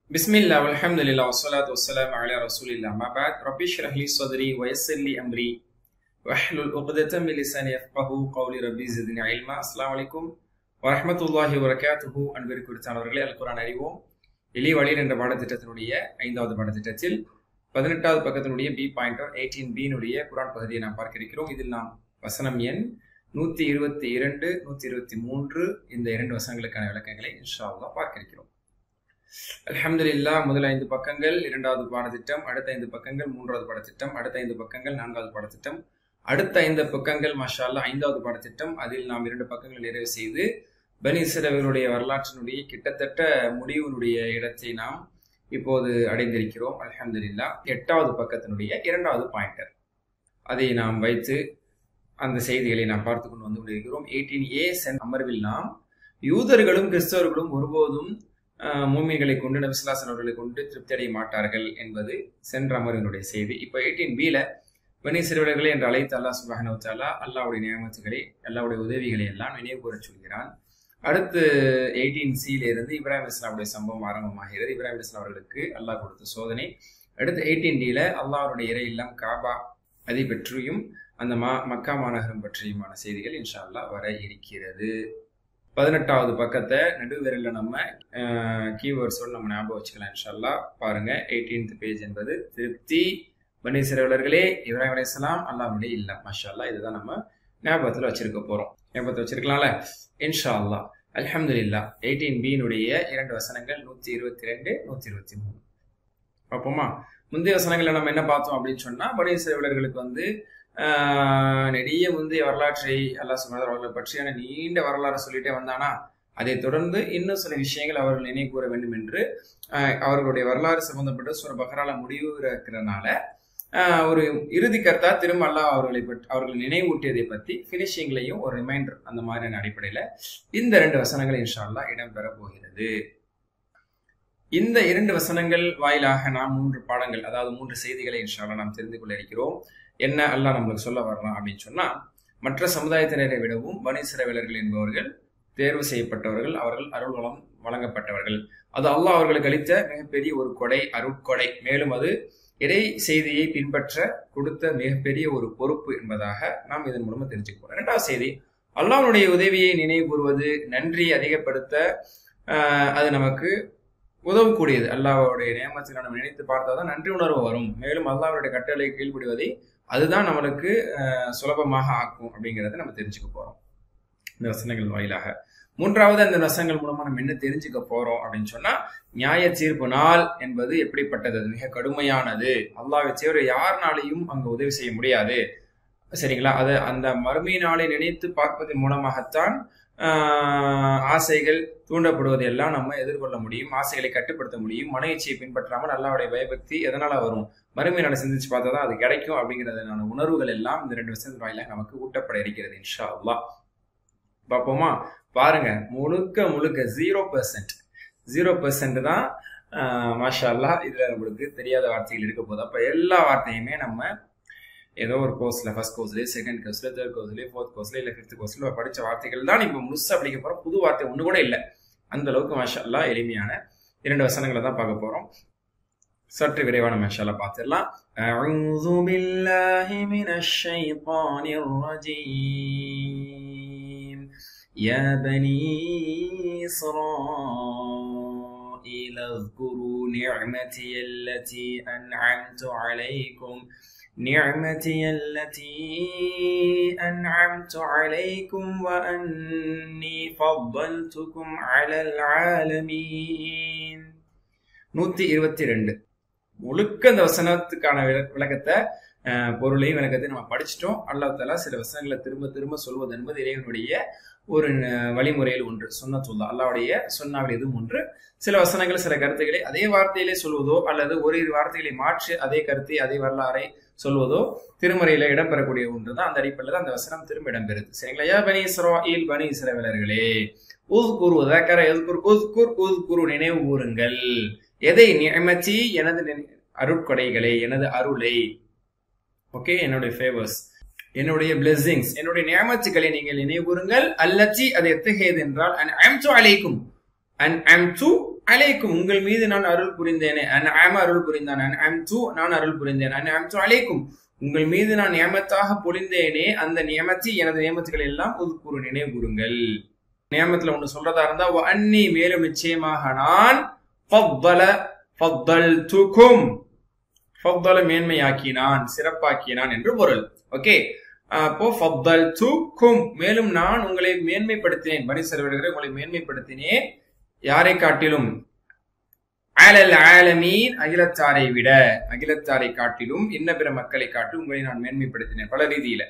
بسم الله والحمد لله والصلاة والسلام على رسول الله ما بعد رب اشرح لي صدري ويسر لي أمري واحلل عقدة من لساني يفقه قولي ربي زدني علما السلام عليكم வரஹமத்து உல்லாஹி வரகாத்துஹு அன்பிற்கு குறித்தானவர்களே அல் குரான் அறிவோம் எளிய வழியில் என்ற பாடத்திட்டத்தினுடைய ஐந்தாவது பாடத்திட்டத்தில் பதினெட்டாவது பக்கத்தினுடைய பி பாயிண்டர் எயிட்டீன் பியினுடைய குரான் பகுதியை நாம் பார்க்க இருக்கிறோம் இதில் நாம் வசனம் எண் நூத்தி இருபத்தி இரண்டு நூத்தி இருபத்தி மூன்று இந்த இரண்டு வசனங்களுக்கான விளக்கங்களை இன்ஷா அல்லாஹ் பார்க்க இருக்கிறோம் அல்ஹம்துலில்லா முதல் ஐந்து பக்கங்கள் இரண்டாவது பாடத்திட்டம் அடுத்த ஐந்து பக்கங்கள் மூன்றாவது பாடத்திட்டம் அடுத்த ஐந்து பக்கங்கள் நான்காவது பாடத்திட்டம் அடுத்த ஐந்து பக்கங்கள் மாஷா அல்லாஹ் ஐந்தாவது பாடத்திட்டம் அதில் நாம் இரண்டு பக்கங்கள் நிறைவு செய்து பனி இஸ்ரவேலுடைய வரலாற்றினுடைய கிட்டத்தட்ட முடிவினுடைய இடத்தை நாம் இப்போது அடைந்திருக்கிறோம் அல்ஹம்துலில்லா எட்டாவது பக்கத்தினுடைய இரண்டாவது பாயிண்டர் அதை நாம் வைத்து அந்த செய்திகளை நாம் பார்த்து கொண்டு வந்து கொண்டிருக்கிறோம் எயிட்டீன் ஏ சென் அமர்வில் நாம் யூதர்களும் கிறிஸ்தவர்களும் ஒருபோதும் மூமிகளை கொண்டு நபிசுல்லாசன் அவர்களை கொண்டு திருப்தி அடைய மாட்டார்கள் என்பது சென்ற அமர்வினுடைய செய்தி இப்போ எயிட்டீன் பில பனி சிறுவர்களை என்று அழைத்து அல்லா சுபானவத்தாலா அல்லாவுடைய நியமத்துகளை அல்லாவுடைய உதவிகளை எல்லாம் நினைவு கூற சொல்கிறான் அடுத்து எயிட்டீன் சியில இருந்து இப்ராஹிம் இஸ்லாமுடைய சம்பவம் ஆரம்பமாகிறது இப்ராஹிம் இஸ்லாம் அவர்களுக்கு அல்லாஹ் கொடுத்த சோதனை அடுத்து எயிட்டீன் டில அல்லாவுடைய இறை இல்லம் காபா அதை பற்றியும் அந்த மா மக்கா மாநகரம் பற்றியுமான செய்திகள் இன்ஷா அல்லா வர இருக்கிறது பதினெட்டாவது பக்கத்தை நடுவிரலில் நம்ம கீவேர்ட்ஸோடு நம்ம ஞாபகம் வச்சுக்கலாம் இன்ஷால்லா பாருங்க எயிட்டீன்த் பேஜ் என்பது திருப்தி பனி சிறுவலர்களே இப்ராஹிம் அலையாம் அல்லாவுடைய இல்லம் மஷா இதுதான் நம்ம ஞாபகத்தில் வச்சிருக்க போறோம் ஞாபகத்தை வச்சிருக்கலாம்ல இன்ஷா அல்லா அல்ஹம்துலில்லா எயிட்டீன் பியினுடைய இரண்டு வசனங்கள் நூத்தி இருபத்தி ரெண்டு நூத்தி இருபத்தி மூணு பார்ப்போமா முந்தைய வசனங்களை நம்ம என்ன பார்த்தோம் அப்படின்னு சொன்னா பனி சிறுவலர்களுக்கு வந்து நெடிய முந்தைய வரலாற்றை அல்லா சுமதர் அவர்களை பற்றியான நீண்ட வரலாறு சொல்லிட்டே வந்தானா அதை தொடர்ந்து இன்னும் சில விஷயங்கள் அவர்கள் நினைவு கூற வேண்டும் என்று அவர்களுடைய வரலாறு சம்பந்தப்பட்ட சுர பகரால முடிவு இருக்கிறனால ஒரு இறுதி கருத்தா திரும்ப அல்லா அவர்களை பற்றி அவர்கள் நினைவூட்டியதை பத்தி பினிஷிங்லையும் ஒரு ரிமைண்டர் அந்த மாதிரியான அடிப்படையில இந்த ரெண்டு வசனங்கள் இன்ஷால்லா இடம்பெற போகிறது இந்த இரண்டு வசனங்கள் வாயிலாக நாம் மூன்று பாடங்கள் அதாவது மூன்று செய்திகளை இன்ஷால்லா நாம் தெரிந்து கொள்ள இருக்கிறோம் என்ன அல்லாஹ் நம்மளுக்கு சொல்ல வரலாம் அப்படின்னு சொன்னா மற்ற சமுதாயத்தினரை விடவும் வணிசிறவியலர்கள் என்பவர்கள் தேர்வு செய்யப்பட்டவர்கள் அவர்கள் அருள் வளம் வழங்கப்பட்டவர்கள் அது அல்லாஹ் அவர்களுக்கு அளித்த மிகப்பெரிய ஒரு கொடை அருட்கொடை மேலும் அது இறை செய்தியை பின்பற்ற கொடுத்த மிகப்பெரிய ஒரு பொறுப்பு என்பதாக நாம் இதன் மூலமா தெரிஞ்சுக்கிறோம் இரண்டாவது செய்தி அல்லாஹனுடைய உதவியை நினைவு கூறுவது நன்றி அதிகப்படுத்த அது நமக்கு உதவக்கூடியது அல்லாஹ்வுடைய நியமத்தில் நம்ம நினைத்து பார்த்தாதான் நன்றி உணர்வு வரும் மேலும் அல்லாஹ்வுடைய கட்டளை கீழ்படுவதை அதுதான் நம்மளுக்கு சுலபமாக ஆக்கும் அப்படிங்கிறத நம்ம தெரிஞ்சுக்க போறோம் இந்த வசனங்கள் வாயிலாக மூன்றாவது அந்த வசனங்கள் மூலமா நம்ம என்ன தெரிஞ்சுக்க போறோம் அப்படின்னு சொன்னா நியாய தீர்ப்பு நாள் என்பது எப்படிப்பட்டது அது மிக கடுமையானது அல்லாவை தவிர யாருனாலையும் அங்க உதவி செய்ய முடியாது சரிங்களா அது அந்த மறுமை நாளை நினைத்து பார்ப்பதன் மூலமாகத்தான் ஆசைகள் தூண்டப்படுவதை எல்லாம் நம்ம எதிர்கொள்ள முடியும் ஆசைகளை கட்டுப்படுத்த முடியும் மன இச்சையை பின்பற்றாமல் அல்லாவுடைய பயபக்தி எதனால வரும் மறுமை நாளை சிந்திச்சு பார்த்தா தான் அது கிடைக்கும் அப்படிங்கிறதான உணர்வுகள் எல்லாம் இந்த ரெண்டு வருஷத்து வாயிலாக நமக்கு ஊட்டப்பட இருக்கிறது இன்ஷா அல்லா பார்ப்போமா பாருங்க முழுக்க முழுக்க ஜீரோ பெர்சன்ட் ஜீரோ பெர்சன்ட் தான் மாஷா அல்லா இதுல நம்மளுக்கு தெரியாத வார்த்தைகள் இருக்க போகுது அப்ப எல்லா வார்த்தையுமே நம்ம ஏதோ ஒரு கோர்ஸ்ல ஃபர்ஸ்ட் கோர்ஸ்லயே செகண்ட் கோர்ஸ்ல தேர்ட் கோர்ஸ்லயே ஃபோர்த் கோர்ஸ்ல இல்ல ஃபிஃப்த் கோர்ஸ்ல படிச்ச வார்த்தைகள் தான் இப்போ முழுசா படிக்க போறோம் புது வார்த்தை ஒண்ணு கூட இல்லை அந்த அளவுக்கு மாஷா அல்லா எளிமையான இரண்டு வசனங்களை தான் பார்க்க போறோம் சற்று விரைவான மஷாலா பார்த்துடலாம் أعوذ بالله من الشيطان الرجيم يا بني إسرائيل اذكروا نعمتي التي أنعمت عليكم نعمتي التي أنعمت عليكم وأني فضلتكم على العالمين நூத்தி இருபத்தி ரெண்டு முழுக்க இந்த வசனத்துக்கான விளக்கத்தை பொருளையும் விளக்கத்தை நம்ம படிச்சிட்டோம் அல்லாஹ் தாலா சில வசனங்களை திரும்ப திரும்ப சொல்வது என்பது இறைவனுடைய ஒரு வழிமுறையில் ஒன்று சொன்னத்துள்ளா அல்லாவுடைய சொன்னாவில் எதுவும் ஒன்று சில வசனங்கள் சில கருத்துக்களை அதே வார்த்தையிலே சொல்வதோ அல்லது ஒரு இரு வார்த்தைகளை மாற்றி அதே கருத்தை அதே வரலாறை சொல்வதோ திருமுறையில இடம்பெறக்கூடிய ஒன்று தான் அந்த அடிப்படையில் தான் அந்த வசனம் திரும்ப இடம்பெறுது சரிங்களா யா பனி இஸ்ராயில் பனி இஸ்ரவேலர்களே உத் குரு தக்கர எதுக்குர் உத் குர் உத் குரு நினைவு கூறுங்கள் எதை நியமச்சி எனது அருட்கொடைகளை எனது அருளை ஓகே என்னுடைய ஃபேவர்ஸ் என்னுடைய பிளெஸிங்ஸ் என்னுடைய நியமத்துக்களை நீங்கள் நினைவு கூறுங்கள் அல்லச்சி அது எத்தகையது என்றால் அண்ட் ஐம் டு அலைக்கும் அண்ட் ஐம் டு அலைக்கும் உங்கள் மீது நான் அருள் புரிந்தேனே அன் அருள் புரிந்தான் அன் அம் து நான் அருள் புரிந்தேன் அன் அம் து அலைக்கும் உங்கள் மீது நான் நியமத்தாக பொழிந்தேனே அந்த நியமத்தி எனது நியமத்துகள் எல்லாம் ஒதுக்கூறு நினைவு கூறுங்கள் நியமத்துல ஒண்ணு சொல்றதா இருந்தா அன்னி மேலும் நிச்சயமாக நான் ஃபவ்வல ஃபவ்வல்துக்கும் ஃபவ்வல மேன்மையாக்கினான் சிறப்பாக்கினான் என்று பொருள் ஓகே அப்போ ஃபவ்வல் துக்கும் மேலும் நான் உங்களை மேன்மைப்படுத்தினேன் பனி செல்வர்களை உங்களை மேன்மைப்படுத்தினேன் யாரை காட்டிலும் ஆலல் ஆலமீன் அகிலத்தாரை விட அகிலத்தாரை காட்டிலும் இன்ன பிற மக்களை காட்டி உங்களை நான் மேன்மைப்படுத்தினேன் பல ரீதியில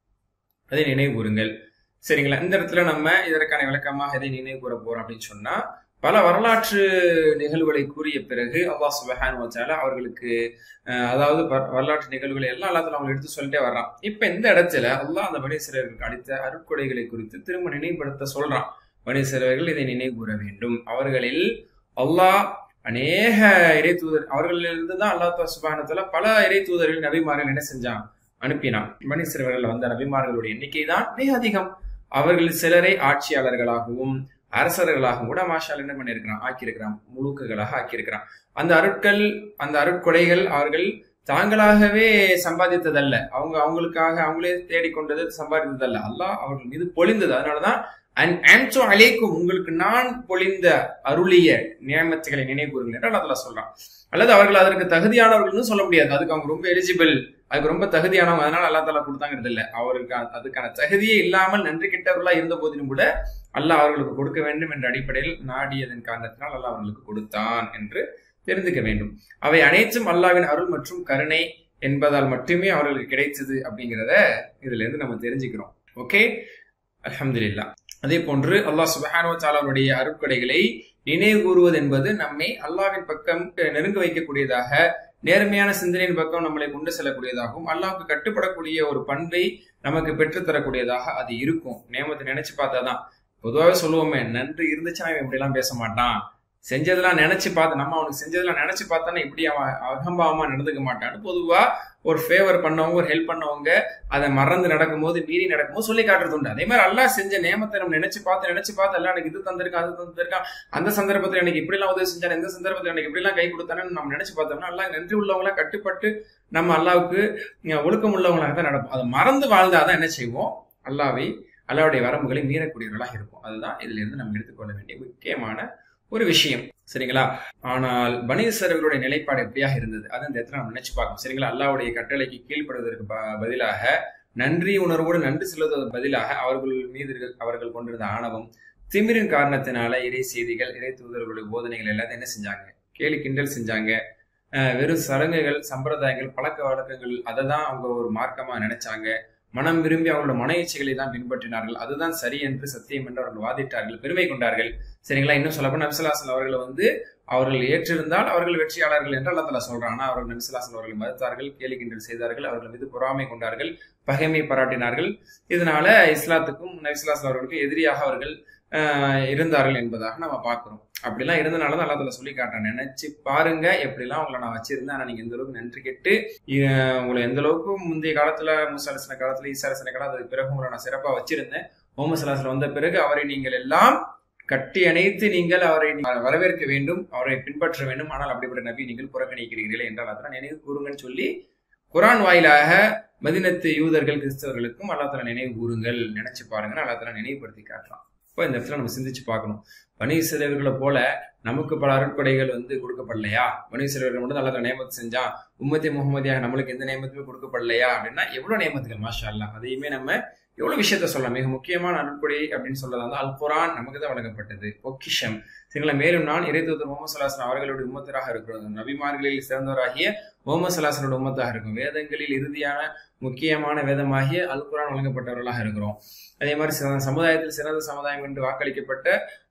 அதை நினைவு கூறுங்கள் சரிங்களா இந்த இடத்துல நம்ம இதற்கான விளக்கமாக எதை நினைவு கூற போறோம் அப்படின்னு சொன்னா பல வரலாற்று நிகழ்வுகளை கூறிய பிறகு அல்லாஹ் சுபஹான் வச்சால அவர்களுக்கு அதாவது வரலாற்று நிகழ்வுகளை எல்லாம் எல்லாத்துல அவங்க எடுத்து சொல்லிட்டே வர்றான் இப்ப இந்த இடத்துல அல்லாஹ் அந்த பனீஸ்வரர்களுக்கு அளித்த அருட்கொடைகளை குறித்து திரும்ப நினைவுபடுத்த சொல்றான் பனீஸ்வரர்கள் இதை நினைவு கூற வேண்டும் அவர்களில் அல்லாஹ் அநேக இறை தூதர் அவர்களிலிருந்து தான் அல்லா சுபானத்துல பல இறை தூதர்கள் நபிமார்கள் என்ன செஞ்சான் அனுப்பினான் மனுஷர்கள் வந்த நபிமார்களுடைய எண்ணிக்கை தான் மிக அதிகம் அவர்கள் சிலரை ஆட்சியாளர்களாகவும் அரசர்களாகவும் கூட மாஷால் என்ன பண்ணியிருக்கிறான் ஆக்கியிருக்கிறான் முழுக்குகளாக ஆக்கியிருக்கிறான் அந்த அருட்கள் அந்த அருட்கொடைகள் அவர்கள் தாங்களாகவே சம்பாதித்ததல்ல அவங்க அவங்களுக்காக அவங்களே தேடிக்கொண்டது சம்பாதித்ததல்ல அல்லாஹ் அவர்கள் மீது பொழிந்தது அதனாலதான் அலைக்கும் உங்களுக்கு நான் பொழிந்த அருளிய நியமத்துகளை நினைவு கூறுங்கள் என்று அல்லா சொல்றான் அல்லது அவர்கள் அதற்கு தகுதியானவர்கள்னு சொல்ல முடியாது அதுக்கு அவங்க ரொம்ப எலிஜிபிள் அதுக்கு ரொம்ப தகுதியானவங்க அதனால அல்லா தாலா கொடுத்தாங்கிறது இல்லை அவருக்கு அதுக்கான தகுதியே இல்லாமல் நன்றி கிட்டவர்களா இருந்த போதிலும் கூட அல்லாஹ் அவர்களுக்கு கொடுக்க வேண்டும் என்ற அடிப்படையில் நாடியதன் காரணத்தினால் அல்லாஹ் அவர்களுக்கு கொடுத்தான் என்று தெரிந்துக்க வேண்டும் அவை அனைத்தும் அல்லாவின் அருள் மற்றும் கருணை என்பதால் மட்டுமே அவர்களுக்கு கிடைத்தது அப்படிங்கிறத இதுல இருந்து நம்ம தெரிஞ்சுக்கிறோம் ஓகே அலமதுல்லா அதே போன்று அல்லாஹ் சுபஹானுவத்தாலனுடைய அருட்கொடைகளை நினைவு கூறுவது என்பது நம்மை அல்லாவின் பக்கம் நெருங்க வைக்கக்கூடியதாக நேர்மையான சிந்தனையின் பக்கம் நம்மளை கொண்டு செல்லக்கூடியதாகவும் அல்லாவுக்கு கட்டுப்படக்கூடிய ஒரு பண்பை நமக்கு பெற்றுத்தரக்கூடியதாக அது இருக்கும் நேமத்தை நினைச்சு பார்த்தாதான் பொதுவாகவே சொல்லுவோமே நன்றி இருந்துச்சுன்னா இவன் இப்படி எல்லாம் பேச மாட்டான் செஞ்சதெல்லாம் நினைச்சு பார்த்து நம்ம அவனுக்கு செஞ்சதெல்லாம் நினைச்சு பார்த்தானா இப்படி அவன் அகம்பாவமா நடந்துக்க மாட்டான்னு பொதுவா ஒரு ஃபேவர் பண்ணவங்க ஒரு ஹெல்ப் பண்ணவங்க அதை மறந்து நடக்கும்போது மீறி நடக்கும்போது சொல்லி காட்டுறது உண்டு அதே மாதிரி எல்லாம் செஞ்ச நியமத்தை நம்ம நினைச்சு பார்த்து நினைச்சு பார்த்து எல்லாம் எனக்கு இது தந்திருக்கான் அது தந்திருக்கான் அந்த சந்தர்ப்பத்தில் எனக்கு இப்படி எல்லாம் உதவி செஞ்சான் இந்த சந்தர்ப்பத்தில் எனக்கு இப்படி எல்லாம் கை கொடுத்தானு நம்ம நினைச்சு பார்த்தோம்னா எல்லாம் நன்றி உள்ளவங்களா கட்டுப்பட்டு நம்ம அல்லாவுக்கு ஒழுக்கம் உள்ளவங்களாக தான் நடக்கும் அதை மறந்து வாழ்ந்தாதான் என்ன செய்வோம் அல்லாவை அல்லாவுடைய வரம்புகளை மீறக்கூடியவர்களாக இருக்கும் அதுதான் இதுல இருந்து நம்ம எடுத்துக்கொள்ள வேண்டிய முக்கியமான ஒரு விஷயம் சரிங்களா ஆனால் பனீஸ்வரர்களுடைய நிலைப்பாடு எப்படியாக இருந்தது அது இந்த இடத்துல நம்ம நினைச்சு பார்க்கணும் சரிங்களா அல்லாவுடைய கட்டளைக்கு கீழ்ப்படுவதற்கு பதிலாக நன்றி உணர்வோடு நன்றி செல்வதற்கு பதிலாக அவர்கள் மீது அவர்கள் கொண்டிருந்த ஆணவம் திமிரின் காரணத்தினால இறை செய்திகள் இறை தூதர்களுடைய போதனைகள் எல்லாத்தையும் என்ன செஞ்சாங்க கேலி கிண்டல் செஞ்சாங்க வெறும் சடங்குகள் சம்பிரதாயங்கள் பழக்க வழக்கங்கள் அதை தான் அவங்க ஒரு மார்க்கமா நினைச்சாங்க மனம் விரும்பி அவர்களோட மன இச்சைகளை தான் பின்பற்றினார்கள் அதுதான் சரி என்று சத்தியம் என்று அவர்கள் வாதிட்டார்கள் பெருமை கொண்டார்கள் சரிங்களா இன்னும் சொல்லப்போ நபிசுல்லாசல் அவர்களை வந்து அவர்கள் ஏற்றிருந்தால் அவர்கள் வெற்றியாளர்கள் என்று அல்லா சொல்றாங்க ஆனா அவர்கள் நபிசுல்லாசல் அவர்களை மறுத்தார்கள் கேலி கிண்டல் செய்தார்கள் அவர்கள் மீது பொறாமை கொண்டார்கள் பகைமை பாராட்டினார்கள் இதனால இஸ்லாத்துக்கும் நபிசுல்லாசல் அவர்களுக்கு எதிரியாக அவர்கள் இருந்தார்கள் என்பதாக நம்ம பார்க்கிறோம் அப்படிலாம் இருந்தனால தான் அல்லா சொல்லி காட்டுறேன் நினைச்சு பாருங்க எப்படிலாம் உங்களை நான் வச்சிருந்தேன் ஆனா நீங்க எந்த அளவுக்கு நன்றி கெட்டு உங்களை எந்த அளவுக்கு முந்தைய காலத்துல முசாலசன காலத்துல ஈசாரசன காலம் அதுக்கு பிறகு உங்களை நான் சிறப்பா வச்சிருந்தேன் முகமது வந்த பிறகு அவரை நீங்கள் எல்லாம் கட்டி அணைத்து நீங்கள் அவரை வரவேற்க வேண்டும் அவரை பின்பற்ற வேண்டும் ஆனால் அப்படிப்பட்ட நபி நீங்கள் புறக்கணிக்கிறீர்களே என்றால் அதெல்லாம் நினைவு கூறுங்கன்னு சொல்லி குரான் வாயிலாக மதினத்து யூதர்கள் கிறிஸ்தவர்களுக்கும் அல்லா நினைவு கூறுங்கள் நினைச்சு பாருங்கன்னு அல்லா நினைவுபடுத்தி காட்டுறான் இப்போ இந்த இடத்துல நம்ம சிந்திச்சு பார்க்கணும் பனீஸ்வரர்களை போல நமக்கு பல அருட்கொடைகள் வந்து கொடுக்கப்படலையா பனீஸ்வரர்கள் மட்டும் நல்ல நியமத்து செஞ்சான் உம்மத்தி முகமதியாக நம்மளுக்கு எந்த நியமத்துமே கொடுக்கப்படலையா அப்படின்னா எவ்வளவு நியமத்துகள் மாஷா அல்லா அதையுமே நம்ம எவ்வளவு விஷயத்த சொல்லலாம் மிக முக்கியமான அருட்கொடை அப்படின்னு சொல்றதா வந்து அல் குரான் நமக்கு தான் வழங்கப்பட்டது பொக்கிஷம் சரிங்களா மேலும் நான் இறைத்தூதர் முகமது சலாசன் அவர்களுடைய உம்மத்தராக இருக்கிறது நபிமார்களில் சிறந்தவராகிய முகமது சலாசனோட உம்மத்தாக இருக்கும் வேதங்களில் இறுதியான முக்கியமான வேதமாகிய அல் குரான் வழங்கப்பட்டவர்களாக இருக்கிறோம் அதே மாதிரி சமுதாயத்தில் சிறந்த சமுதாயம் என்று வாக்களிக்கப்பட்ட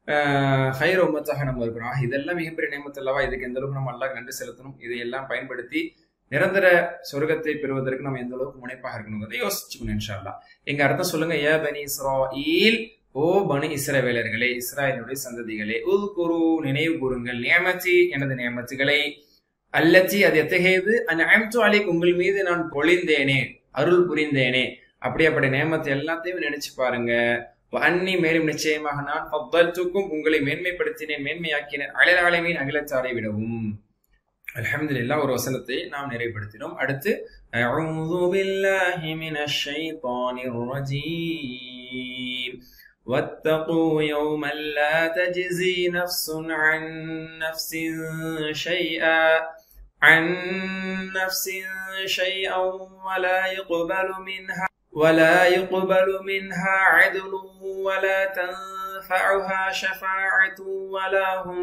ஹைர உம்மத்தாக நம்ம இருக்கிறோம் ஆக இதெல்லாம் மிகப்பெரிய நியமத்து அல்லவா இதுக்கு எந்த அளவுக்கு நம்ம அல்லாஹ் நன்றி செலுத்தணும் இதையெல்லாம் பயன்படுத்தி நிரந்தர சொர்க்கத்தை பெறுவதற்கு நம்ம எந்த அளவுக்கு முனைப்பாக இருக்கணுங்கிறத யோசிச்சுக்கணும் இன்ஷால்லா எங்க அர்த்தம் சொல்லுங்க ஏ பனி இஸ்ராயில் ஓ பனி இஸ்ரவேலர்களே இஸ்ராயலுடைய சந்ததிகளே உது குரு நினைவு கூறுங்கள் நியமச்சி எனது நியமத்துகளை அல்லச்சி அது எத்தகையது அன்அம்து அலைக் உங்கள் மீது நான் பொழிந்தேனே அருள் புரிந்தேனே அப்படியாப்பட்ட நியமத்தை எல்லாத்தையும் நினைச்சு பாருங்க அன்னி மேலும் நிச்சயமாக நான் ஃபத்தல்துக்கும் உங்களை மேன்மைப்படுத்தினேன் மேன்மையாக்கினேன் அழலாளமீன் அகிலச்சாரை விடவும் அல்ஹம்துலில்லாஹ் ஒரு வசனத்தை நாம் நிறைவுபடுத்தினோம் அடுத்து أعوذ بالله من الشيطان الرجيم واتقوا يوما لا تجزي نفس عن نفس شيئا عن نفس شيئا ولا يقبل منها ولا يقبل منها عدل ولا تنفعها شفاعة ولا هم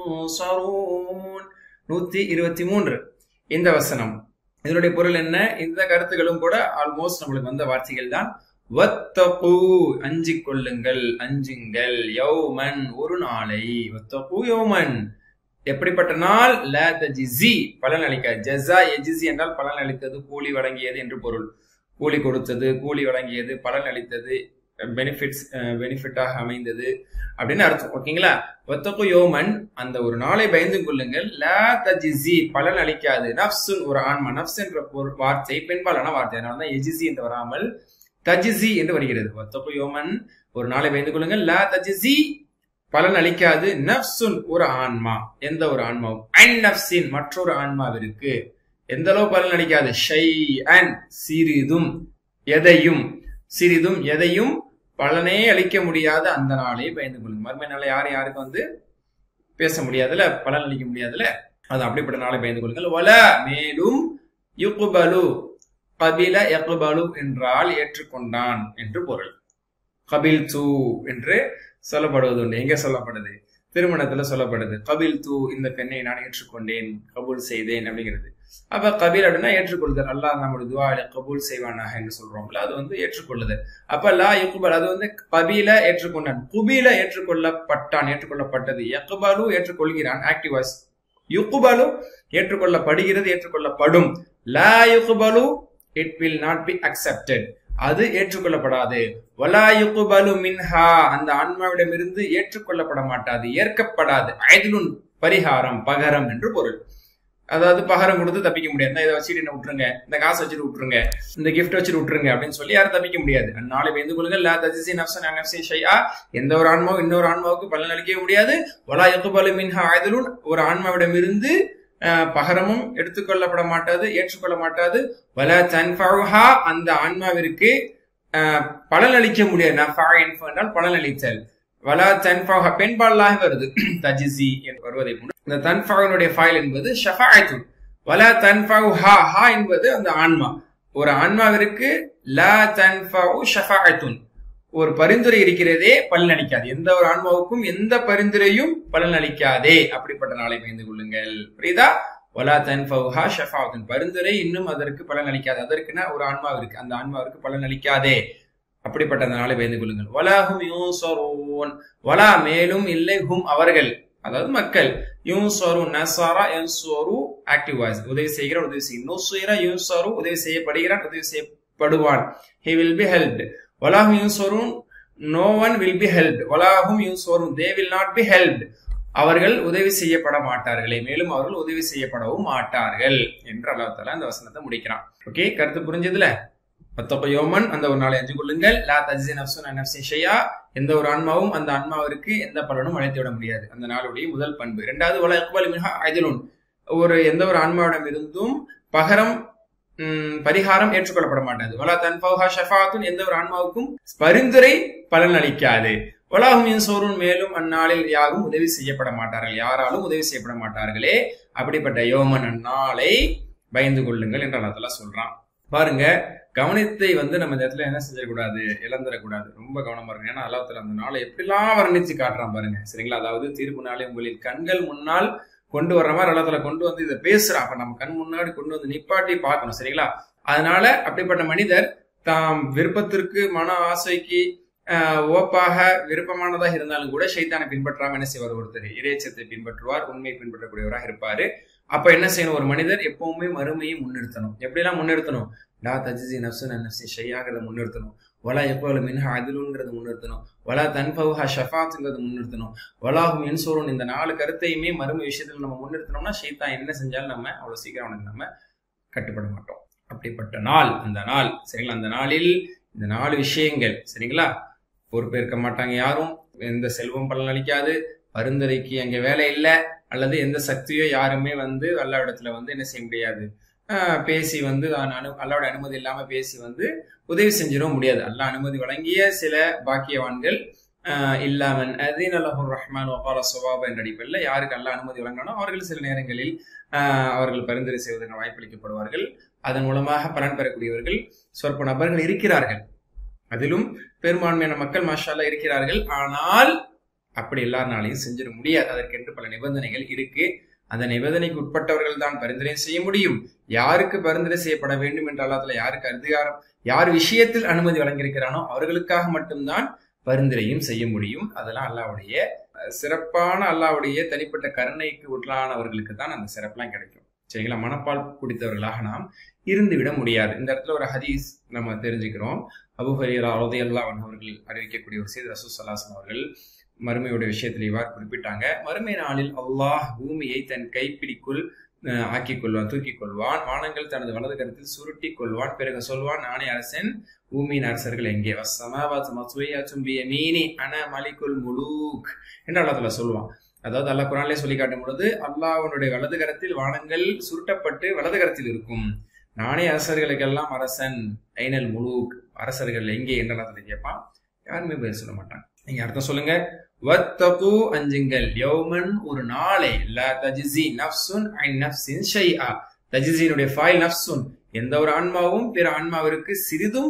ينصرون நூத்தி இருபத்தி மூன்று இந்த வசனம் இதனுடைய பொருள் என்ன இந்த கருத்துகளும் கூட ஆல்மோஸ்ட் நம்மளுக்கு வந்த வார்த்தைகள் தான் வத்தகு அஞ்சிக் கொள்ளுங்கள் அஞ்சுங்கள் யௌமன் ஒரு நாளை வத்தகு யௌமன் எப்படிப்பட்ட நாள் ல தஜிசி பலன் அளிக்காது ஜஸா எஜிசி என்றால் பலன் அளித்தது கூலி வழங்கியது என்று பொருள் கூலி கொடுத்தது கூலி வழங்கியது பலன் அளித்தது பெனிஃபிட்ஸ் பெனிஃபிட்டாக அமைந்தது அப்படின்னு அர்த்தம் ஓகேங்களா ஒத்தகு யோமன் அந்த ஒரு நாளை பயந்து கொள்ளுங்கள் லா தஜிசி பலன் அளிக்காது நப்சுன் ஒரு ஆன்மா நப்ஸ் என்ற ஒரு வார்த்தை பெண்பாலான வார்த்தை அதனால தான் எஜிசி என்று வராமல் தஜிசி என்று வருகிறது ஒத்தகு யோமன் ஒரு நாளை பயந்து கொள்ளுங்கள் லா தஜிசி பலன் அளிக்காது நப்சுன் ஒரு ஆன்மா எந்த ஒரு ஆன்மாவும் அன் நப்சின் மற்றொரு ஆன்மாவிற்கு எந்த அளவு பலன் அளிக்காது ஷை அன் சிறிதும் எதையும் சிறிதும் எதையும் பலனே அளிக்க முடியாத அந்த நாளே பயந்து கொள்ளுங்க மறுமை நாளை யாரும் யாருக்கும் வந்து பேச முடியாதுல பலன் அளிக்க முடியாதுல அது அப்படிப்பட்ட நாளை பயந்து கொள்ளுங்கள் வல மேலும் யுகுபலு கபில யகுபலு என்றால் ஏற்றுக்கொண்டான் என்று பொருள் கபில் தூ என்று சொல்லப்படுவது உண்டு எங்க சொல்லப்படுது திருமணத்துல சொல்லப்படுது கபில் தூ இந்த பெண்ணை நான் ஏற்றுக்கொண்டேன் கபூல் செய்தேன் அப்படிங்கிறது அப்ப கபீல் அப்படின்னா ஏற்றுக்கொள்ளுதல் அல்லாஹ் நம்முடைய துவாயில கபூல் செய்வானாக என்று சொல்றோம்ல அது வந்து ஏற்றுக்கொள்ளுதல் அப்ப லா யுக்குபல் அது வந்து கபீல ஏற்றுக்கொண்டான் குபீல ஏற்றுக்கொள்ளப்பட்டான் ஏற்றுக்கொள்ளப்பட்டது யக்குபாலு ஏற்றுக்கொள்கிறான் ஆக்டிவ் வாய்ஸ் யுக்குபாலு ஏற்றுக்கொள்ளப்படுகிறது ஏற்றுக்கொள்ளப்படும் லா யுக்குபலு it will not be accepted அது ஏற்றுக்கொள்ளப்படாது வலா யுக்குபலு மின்ஹா அந்த ஆன்மாவிடமிருந்து ஏற்றுக்கொள்ளப்பட மாட்டாது ஏற்கப்படாது ஐதிலுன் பரிகாரம் பகரம் என்று பொருள் அதாவது பகரம் கொடுத்து தப்பிக்க முடியாது இந்த இதை வச்சுட்டு என்ன விட்டுருங்க இந்த காசு வச்சுட்டு விட்டுருங்க இந்த கிஃப்ட் வச்சுட்டு விட்டுருங்க அப்படின்னு சொல்லி யாரும் தப்பிக்க முடியாது நாளை வேந்து கொள்ளுங்க லா தஜிசி நப்சன் நப்சி ஷையா எந்த ஒரு ஆன்மாவும் இன்னொரு ஆன்மாவுக்கு பலன் அளிக்கவே முடியாது வலா யக்குபலு மின்ஹா ஆயுதலுன் ஒரு ஆன்மாவிடம் இருந்து பகரமும் எடுத்துக்கொள்ளப்பட மாட்டாது ஏற்றுக்கொள்ள மாட்டாது வல தன்ஃபா அந்த ஆன்மாவிற்கு பலன் அளிக்க முடியாது என்றால் பலன் அளித்தல் வலா தன்ஃபாக பெண்பாலாக வருது தஜிசி என்று வருவதை போன்று இந்த தன்ஃபாவினுடைய ஃபைல் என்பது ஷஃபாயத்துன் வலா தன்ஃபாவு ஹா ஹா என்பது அந்த ஆன்மா ஒரு ஆன்மாவிற்கு லா தன்ஃபாவு ஷஃபாயத்துன் ஒரு பரிந்துரை இருக்கிறதே பலன் அளிக்காது எந்த ஒரு ஆன்மாவுக்கும் எந்த பரிந்துரையும் பலன் அளிக்காதே அப்படிப்பட்ட நாளை பயந்து கொள்ளுங்கள் புரியுதா ஒலா தன்ஃபவுஹா ஷஃபாவுத்தின் பரிந்துரை இன்னும் அதற்கு பலன் அளிக்காது அதற்குன்னா ஒரு ஆன்மாவிற்கு அந்த ஆன்மாவிற்கு பலன் அளிக்காதே அப்படிப்பட்ட அந்த நாளை பயந்து கொள்ளுங்கள் வலாஹும் யூசரோன் வலா மேலும் இல்லை ஹும் அவர்கள் அதாவது மக்கள் யூசரு நசாரா யூசரு ஆக்டிவ் வாய்ஸ் உதவி செய்கிறான் உதவி செய்யும் நுசுரா யூசரு உதவி செய்யப்படுகிறான் உதவி செய்யப்படுவான் ஹி வில் பி ஹெல்ப் வலாஹும் யூசரும் no one will be help வலாஹும் யூசரும் they will not be help அவர்கள் உதவி செய்யப்பட மாட்டார்களே மேலும் அவர்கள் உதவி செய்யப்படவும் மாட்டார்கள் என்று அல்லாஹ் அந்த வசனத்தை முடிக்கிறான் ஓகே கருத்து புரிஞ்சதுல பத்தொப்பயோமன் அந்த ஒரு நாளை அஞ்சு கொள்ளுங்கள் லா தஜி நப்சுன் நப்சி ஷையா எந்த ஒரு ஆன்மாவும் அந்த ஆன்மாவிற்கு எந்த பலனும் அழைத்து விட முடியாது அந்த நாளுடைய முதல் பண்பு இரண்டாவது வல இக்பால் மிகா ஐதிலுன் ஒரு எந்த ஒரு ஆன்மாவிடம் இருந்தும் பகரம் பரிகாரம் ஏற்றுக்கொள்ளப்பட மாட்டாது வலா தன்ஃபவுஹா ஷஃபாத்துன் எந்த ஒரு ஆன்மாவுக்கும் பரிந்துரை பலன் அளிக்காது வலாஹும் சோருன் மேலும் அந்நாளில் யாரும் உதவி செய்யப்பட மாட்டார்கள் யாராலும் உதவி செய்யப்பட மாட்டார்களே அப்படிப்பட்ட யோமன் அந்நாளை பயந்து கொள்ளுங்கள் என்று அல்லா சொல்றான் பாருங்க கவனத்தை வந்து நம்ம இந்த இடத்துல என்ன செஞ்சிடக்கூடாது இழந்துடக்கூடாது ரொம்ப கவனமா இருக்கு ஏன்னா அல்லாத்துல அந்த நாளை எப்படிலாம் வர்ணிச்சு காட்டுறான் பாருங்க சரிங்களா அதாவது தீர்ப்பு நாளை உங்களின் கண்கள் முன்னால் கொண்டு வர்ற மாதிரி அல்லத்துல கொண்டு வந்து இதை பேசுறான் அப்ப நம்ம கண் முன்னாடி கொண்டு வந்து நிப்பாட்டி பார்க்கணும் சரிங்களா அதனால அப்படிப்பட்ட மனிதர் தாம் விருப்பத்திற்கு மன ஆசைக்கு ஓப்பாக விருப்பமானதாக இருந்தாலும் கூட சைத்தானை பின்பற்றாம என்ன செய்வார் ஒருத்தர் இறைச்சத்தை பின்பற்றுவார் உண்மையை பின்பற்றக்கூடியவராக இருப்பாரு அப்ப என்ன செய்யணும் ஒரு மனிதர் எப்பவுமே மறுமையை முன்னிறுத்தணும் எப்படிலாம் முன்னிறுத்தணும் லா தஜிசி நப்சு நப்சி ஷையாகிறத முன்னிறுத்தணும் வலா எப்போல மின்ஹா அதிலுங்கிறத முன்னிறுத்தணும் வலா தன்பவுஹா ஷஃபாத்துங்கிறத முன்னிறுத்தணும் வலாஹும் இன்சோரும் இந்த நாலு கருத்தையுமே மறுமை விஷயத்துல நம்ம முன்னிறுத்தணும்னா ஷைத்தான் என்ன செஞ்சாலும் நம்ம அவ்வளவு சீக்கிரம் அவனுக்கு நம்ம கட்டுப்பட மாட்டோம் அப்படிப்பட்ட நாள் அந்த நாள் சரிங்களா அந்த நாளில் இந்த நாலு விஷயங்கள் சரிங்களா பொறுப்பேற்க மாட்டாங்க யாரும் எந்த செல்வம் பலன் அளிக்காது பரிந்துரைக்கு அங்க வேலை இல்லை அல்லது எந்த சக்தியோ யாருமே வந்து அல்லாவிடத்துல வந்து என்ன செய்ய முடியாது ஆஹ் பேசி வந்து அனு அல்லாவோட அனுமதி இல்லாம பேசி வந்து உதவி செஞ்சிடவும் முடியாது அல்லாஹ் அனுமதி வழங்கிய சில பாக்கியவான்கள் இல்லாமன் அதீன் அல்லாஹூர் ரஹ்மான் வபால சுவாபா என்ற அடிப்படையில் யாருக்கு அல்ல அனுமதி வழங்கணும் அவர்கள் சில நேரங்களில் அவர்கள் பரிந்துரை செய்வதற்கு வாய்ப்பளிக்கப்படுவார்கள் அதன் மூலமாக பலன் பெறக்கூடியவர்கள் சொற்ப நபர்கள் இருக்கிறார்கள் அதிலும் பெரும்பான்மையான மக்கள் மாஷால்லா இருக்கிறார்கள் ஆனால் அப்படி எல்லாருனாலையும் செஞ்சிட முடியாது அதற்கென்று பல நிபந்தனைகள் இருக்கு அந்த நிபந்தனைக்கு உட்பட்டவர்கள் தான் பரிந்துரை செய்ய முடியும் யாருக்கு பரிந்துரை செய்யப்பட வேண்டும் என்ற அல்லாத்துல யாருக்கு அதிகாரம் யார் விஷயத்தில் அனுமதி வழங்கியிருக்கிறானோ அவர்களுக்காக மட்டும்தான் பரிந்துரையும் செய்ய முடியும் அதெல்லாம் அல்லாவுடைய சிறப்பான அல்லாவுடைய தனிப்பட்ட கருணைக்கு உள்ளானவர்களுக்கு தான் அந்த சிறப்புலாம் கிடைக்கும் சரிங்களா மனப்பால் குடித்தவர்களாக நாம் இருந்து விட முடியாது இந்த இடத்துல ஒரு ஹதீஸ் நம்ம தெரிஞ்சுக்கிறோம் அபுஹரீரா அலதையல்லா அவர்கள் அறிவிக்கக்கூடிய ஒரு செய்தி ரசூ சலாசன் அவர்கள் மறுமையுடைய விஷயத்தில் இவ்வாறு குறிப்பிட்டாங்க மறுமை நாளில் அல்லாஹ் பூமியை தன் கைப்பிடிக்குள் ஆக்கிக் கொள்வான் தூக்கிக் கொள்வான் வானங்கள் தனது வலது கருத்தில் சுருட்டி கொள்வான் பிறகு சொல்வான் நானே அரசன் பூமியின் அரசர்கள் எங்கே வசமாவாத் மசுவையாச்சும் மீனி அன மலிக்குல் முலூக் என்று அல்லாத்துல சொல்லுவான் அதாவது அல்லாஹ் குரான்லேயே சொல்லி காட்டும் பொழுது அல்லாஹனுடைய வலது கரத்தில் வானங்கள் சுருட்டப்பட்டு வலது கரத்தில் இருக்கும் நானே அரசர்களுக்கெல்லாம் அரசன் ஐனல் முலூக் அரசர்கள் எங்கே என்று அல்லாத்துல கேட்பான் யாருமே பேர் சொல்ல மாட்டாங்க நீங்க அர்த்தம் சொல்லுங்க வத்தகு அஞ்சுங்கள் யௌமன் ஒரு நாளை லா தஜிசி நஃப்சுன் ஐ நஃப்சின் ஷைஆ தஜிசினுடைய ஃபைல் நஃப்சுன் எந்த ஒரு ஆன்மாவும் பிற ஆன்மாவிற்கு சிறிதும்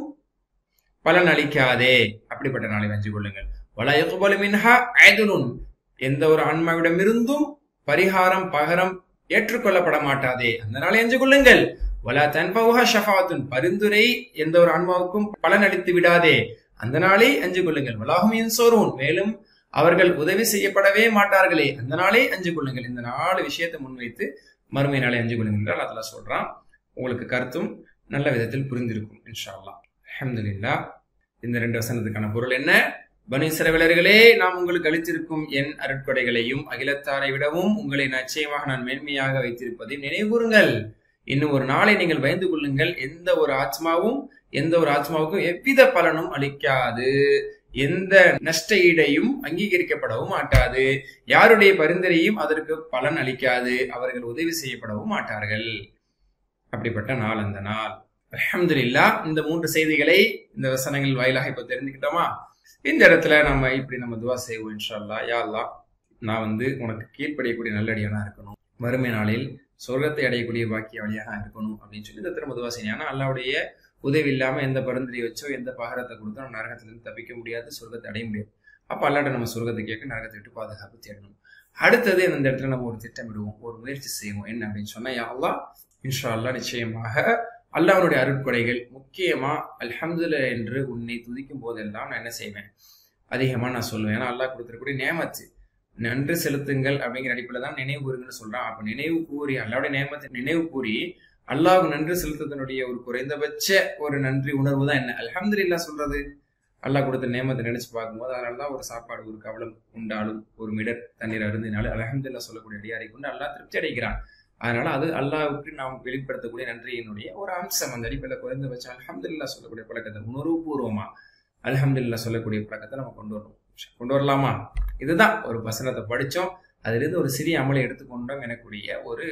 பலன் அளிக்காதே அப்படிப்பட்ட நாளை வெஞ்சு கொள்ளுங்கள் வல யகுபலு மின்ஹா ஐதுனுன் எந்த ஒரு ஆன்மாவிடமிருந்தும் பரிகாரம் பகரம் ஏற்றுக்கொள்ளப்பட மாட்டாதே அந்த நாளை எஞ்சு கொள்ளுங்கள் வலா தன்பவுஹா ஷஃபாத்துன் பரிந்துரை எந்த ஒரு ஆன்மாவுக்கும் பலன் அளித்து விடாதே அந்த நாளை அஞ்சு கொள்ளுங்கள் வலாகும் இன்சோரூன் மேலும் அவர்கள் உதவி செய்யப்படவே மாட்டார்களே அந்த நாளே அஞ்சு கொள்ளுங்கள் இந்த நாலு விஷயத்தை முன்வைத்து மறுமை நாளை அஞ்சு கொள்ளுங்கள் என்று அல்லா சொல்றான் உங்களுக்கு கருத்தும் நல்ல விதத்தில் புரிந்திருக்கும் இன்ஷா அல்லா அஹமதுல்லா இந்த ரெண்டு வசனத்துக்கான பொருள் என்ன பனீசரவிலர்களே நாம் உங்களுக்கு அளித்திருக்கும் என் அருட்கொடைகளையும் அகிலத்தாரை விடவும் உங்களை நிச்சயமாக நான் மேன்மையாக வைத்திருப்பதை நினைவுறுங்கள் இன்னும் ஒரு நாளை நீங்கள் பயந்து கொள்ளுங்கள் எந்த ஒரு ஆத்மாவும் எந்த ஒரு ஆத்மாவுக்கும் எவ்வித பலனும் அளிக்காது எந்த நஷ்ட ஈடையும் அங்கீகரிக்கப்படவும் மாட்டாது யாருடைய பரிந்துரையும் அதற்கு பலன் அளிக்காது அவர்கள் உதவி செய்யப்படவும் மாட்டார்கள் அப்படிப்பட்ட நாள் அந்த நாள் அஹமதுல்லா இந்த மூன்று செய்திகளை இந்த வசனங்கள் வாயிலாக இப்ப தெரிஞ்சுக்கிட்டோமா இந்த இடத்துல நம்ம இப்படி நம்ம துவா செய்வோம் இன்ஷால்லா யா அல்லா நான் வந்து உனக்கு கீழ்ப்படியக்கூடிய நல்லடியானா இருக்கணும் மறுமை நாளில் சொர்க்கத்தை அடையக்கூடிய பாக்கியவழியாக இருக்கணும் அப்படின்னு சொல்லி இந்த திரும்ப துவா செய்யணும் ஆனா அல்லாவுடைய உதவி இல்லாம எந்த பரிந்துரை வச்சோ எந்த பகரத்தை கொடுத்தோ நம்ம நரகத்திலிருந்து தப்பிக்க முடியாது சொர்க்கத்தை அடைய முடியாது அப்ப அல்லாட்ட நம்ம சொர்க்கத்தை கேட்க நரகத்தை விட்டு பாதுகாப்பு தேடணும் அடுத்தது இந்த இடத்துல நம்ம ஒரு திட்டமிடுவோம் ஒரு முயற்சி செய்வோம் என்ன அப்படின்னு சொன்னா அல்லா இன்ஷா அல்லா நிச்சயமாக அல்லாஹனுடைய அருட்கொடைகள் முக்கியமா அல்ஹம்துல என்று உன்னை துதிக்கும் போதெல்லாம் நான் என்ன செய்வேன் அதிகமா நான் சொல்லுவேன் ஏன்னா அல்லாஹ் கொடுத்துருக்கூடிய நேமத்து நன்றி செலுத்துங்கள் அப்படிங்கிற அடிப்படையில் தான் நினைவு கூறுங்கன்னு சொல்றான் அப்ப நினைவு கூறி அல்லாவுடைய நேமத்தை நினைவு கூறி அல்லாஹ் நன்றி செலுத்துவதனுடைய ஒரு குறைந்தபட்ச ஒரு நன்றி உணர்வு தான் என்ன அலமது இல்லா சொல்றது அல்லாஹ் கொடுத்த நேமத்தை நினைச்சு பார்க்கும்போது அதனாலதான் ஒரு சாப்பாடு ஒரு கவலம் உண்டாலும் ஒரு மிடர் தண்ணீர் அருந்தினாலும் அலமதுல்லா சொல்லக்கூடிய அடியாரை கொண்டு அல்லாஹ் திருப்தி அடைகிறான் அதனால அது அல்லாவுக்கு நாம் வெளிப்படுத்தக்கூடிய நன்றியினுடைய ஒரு அம்சம் அந்த அடிப்படையில் குறைந்தபட்சம் அலமதுல்லா சொல்லக்கூடிய பழக்கத்தை உணர்வுபூர்வமா அலமதுல்லா சொல்லக்கூடிய பழக்கத்தை நம்ம கொண்டு வரணும் கொண்டு வரலாமா இதுதான் ஒரு வசனத்தை படிச்சோம் அதிலிருந்து ஒரு சிறிய அமலை எடுத்துக்கொண்டோம் எனக்குரிய ஒரு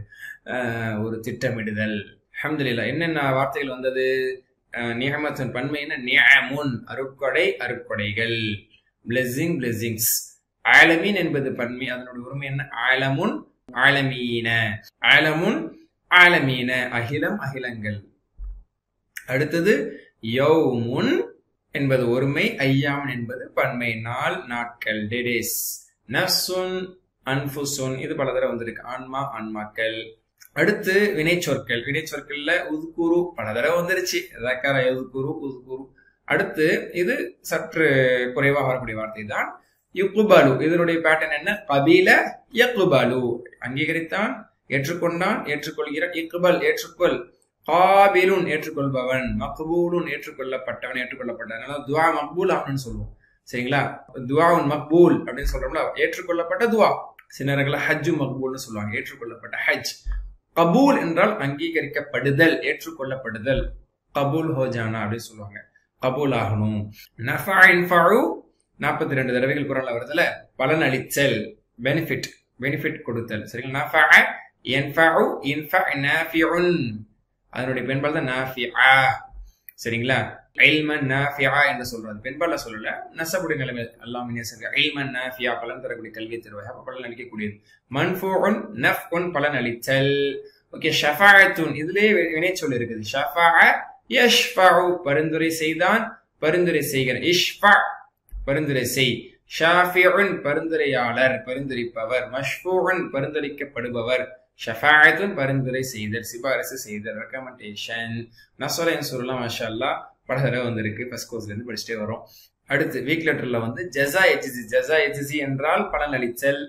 ஒரு திட்டமிடுதல் அஹமதுல்லா என்னென்ன வார்த்தைகள் வந்தது நியமத்தின் பன்மை என்ன நியமுன் அருட்கொடை அருட்கொடைகள் பிளெஸிங் பிளெஸிங்ஸ் ஆலமீன் என்பது பன்மை அதனுடைய உரிமை என்ன ஆலமுன் ஆலமீன ஆலமுன் ஆலமீன அகிலம் அகிலங்கள் அடுத்தது யௌமுன் என்பது ஒருமை ஐயாமன் என்பது பன்மை நாள் நாட்கள் டேஸ் நஃப்சுன் அன்புசுன் இது பல தடவை வந்திருக்கு ஆன்மா ஆன்மாக்கள் அடுத்து வினை சொற்கள் வினை சொற்கள்ல உதுக்குரு பல தடவை வந்துருச்சு ரக்கர உதுக்குரு உதுக்குரு அடுத்து இது சற்று குறைவாக வரக்கூடிய வார்த்தை தான் யுக்குபாலு இதனுடைய பேட்டர்ன் என்ன கபீல யக்குபாலு அங்கீகரித்தான் ஏற்றுக்கொண்டான் ஏற்றுக்கொள்கிறான் இக்குபல் ஏற்றுக்கொள் காபிலுன் ஏற்றுக்கொள்பவன் மக்பூலுன் ஏற்றுக்கொள்ளப்பட்டவன் ஏற்றுக்கொள்ளப்பட்டவன் துவா மக்பூல் ஆகணும்னு சொல்லுவோம் சரிங்களா துவாவுன் மக்பூல் அப்படின்னு சொல்றோம்ல ஏற்றுக்கொள்ளப்பட்ட துவா சிலர்கள் ஹஜ்ஜு மக்பூல்னு சொல்லுவாங்க ஏற்றுக்கொள்ளப்பட்ட ஹஜ் கபூல் என்றால் அங்கீகரிக்கப்படுதல் ஏற்றுக்கொள்ளப்படுதல் கபூல் ஹோஜானா அப்படின்னு சொல்லுவாங்க கபூல் ஆகணும் நஃபா இன்ஃபாஉ நாற்பத்தி ரெண்டு தடவைகள் குரல்ல வருதுல பலன் அளித்தல் பெனிஃபிட் பெனிஃபிட் கொடுத்தல் சரிங்களா நஃபா யன்ஃபஉ இன்ஃபா நாஃபிஉன் அதனுடைய பெண்பால் தான் நாஃபிஆ சரிங்களா ஐல்மன் நாஃபியா என்று சொல்றது பெண்பால சொல்லல நசபுடைய நிலைமை அல்லாஹ் நேசங்க ஐல்மன் நாஃபியா பலன் தரக்கூடிய கல்வியை தருவாய் அப்ப பலன் அளிக்கக்கூடியது மன்ஃபூன் நஃப்உன் பலன் அளித்தல் ஓகே ஷஃபாஅத்துன் இதுலயே வினை சொல் இருக்குது ஷஃபாஅ யஷ்ஃபஉ பரிந்துரை செய்தான் பரிந்துரை செய்கிறான் இஷ்ஃபா பரிந்துரை செய் ஷாஃபிஉன் பரிந்துரையாளர் பரிந்துரைப்பவர் மஷ்ஃபூன் பரிந்துரைக்கப்படுபவர் ஷஃபாஅத்துன் பரிந்துரை செய்தல் சிபாரிசு செய்தல் ரெக்கமெண்டேஷன் நசோலைன்னு சொல்லலாம் மாஷா அல்லா பல தடவை வந்திருக்கு ஃபர்ஸ்ட் கோர்ஸ்ல இருந்து படிச்சுட்டே வரும் அடுத்து வீக் லெட்டர்ல வந்து ஜசா எஜிசி ஜசா எஜிசி என்றால் பலன் அளித்தல்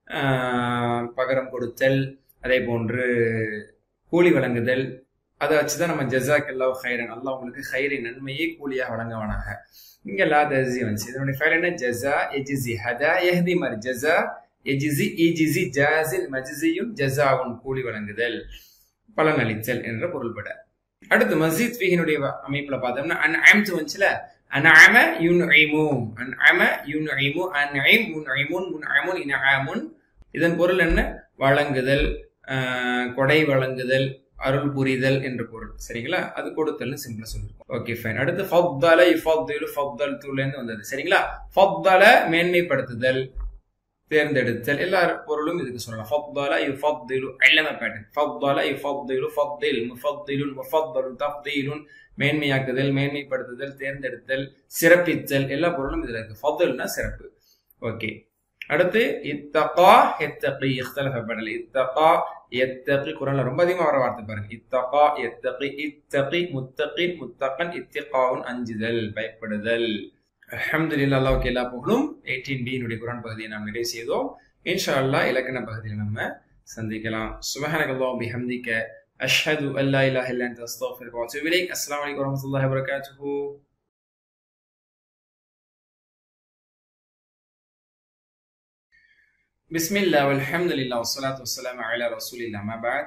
பகரம் கொடுத்தல் அதே போன்று கூலி வழங்குதல் அதை வச்சுதான் நம்ம ஜசாக் அல்லா ஹைரன் அல்லா உங்களுக்கு ஹைரை நன்மையை கூலியாக வழங்குவானாக இங்க லா தஜி வந்துச்சு இதனுடைய ஃபைல் என்ன ஜசா எஜிசி ஹதா எஹதி மாதிரி ஜசா எஜிசி இஜிசி ஜாசில் மஜிசியும் ஜசாவும் கூலி வழங்குதல் பலன் அளித்தல் என்ற பொருள்பட அடுத்து மஸ்ஜித் ஃபீஹினுடைய அமைப்புல பார்த்தோம்னா அன் ஐம்து வந்துச்சுல அன்அம யுன்இமு அன்அம யுன்இமு அன்இம் முன்இமுன் முன்அமுன் இன்ஆமுன் இதன் பொருள் என்ன வழங்குதல் கொடை வழங்குதல் அருள் புரிதல் என்ற பொருள் சரிங்களா அது கொடுத்தல்னு சிம்பிளா சொல்லிருக்கோம் ஓகே ஃபைன் அடுத்து ஃபப்தல இஃபப்திலு ஃபப்தல் தூலேருந்து வந்தது சரிங்களா ஃபப்தல மேன்மைப்படுத்துதல் தேர்ந்தெடுத்தல் எல்லா பொருளும் இதுக்கு சொல்லலாம் ஃபப்தல யுஃபத்திலு எல்லாமே பேட்டர்ன் ஃபப்தல யுஃபத்திலு ஃபப்தில் முஃபத்திலுன் முஃபத்தலுன் தஃப்தீலுன் மேன்மையாக்குதல் மேன்மைப்படுத்துதல் தேர்ந்தெடுத்தல் சிறப்பித்தல் எல்லா பொருளும் இதுல இருக்கு ஃபப்தல்னா சிறப்பு ஓகே அடுத்து இத்தகா எத்தகி இख्तலஃப படல் இத்தகா எத்தகி குரல்ல ரொம்ப அதிகமா வர வார்த்தை பாருங்க இத்தகா எத்தகி இத்தகி முத்தகி முத்தகன் இத்திகாவுன் அஞ்சுதல் பயப்படுதல் அஹமதுல்லா அல்லாவுக்கு எல்லா புகழும் எயிட்டீன் பியினுடைய குரான் பகுதியை நாம் நிறைவு செய்தோம் இன்ஷா அல்லா இலக்கண பகுதியில் நம்ம சந்திக்கலாம் சுபஹானக அல்லாஹ் பிஹம்திக அஷ்ஹது அல்லா இலாஹ இல்லா அன்த அஸ்தக்ஃபிருக வ அத்தூபு இலைக் அஸ்ஸலாமு அலைக்கும் வரஹ்மத்துல்லாஹி வபரகாத்துஹு بسم الله والحمد لله والصلاة والسلام على رسول الله ما بعد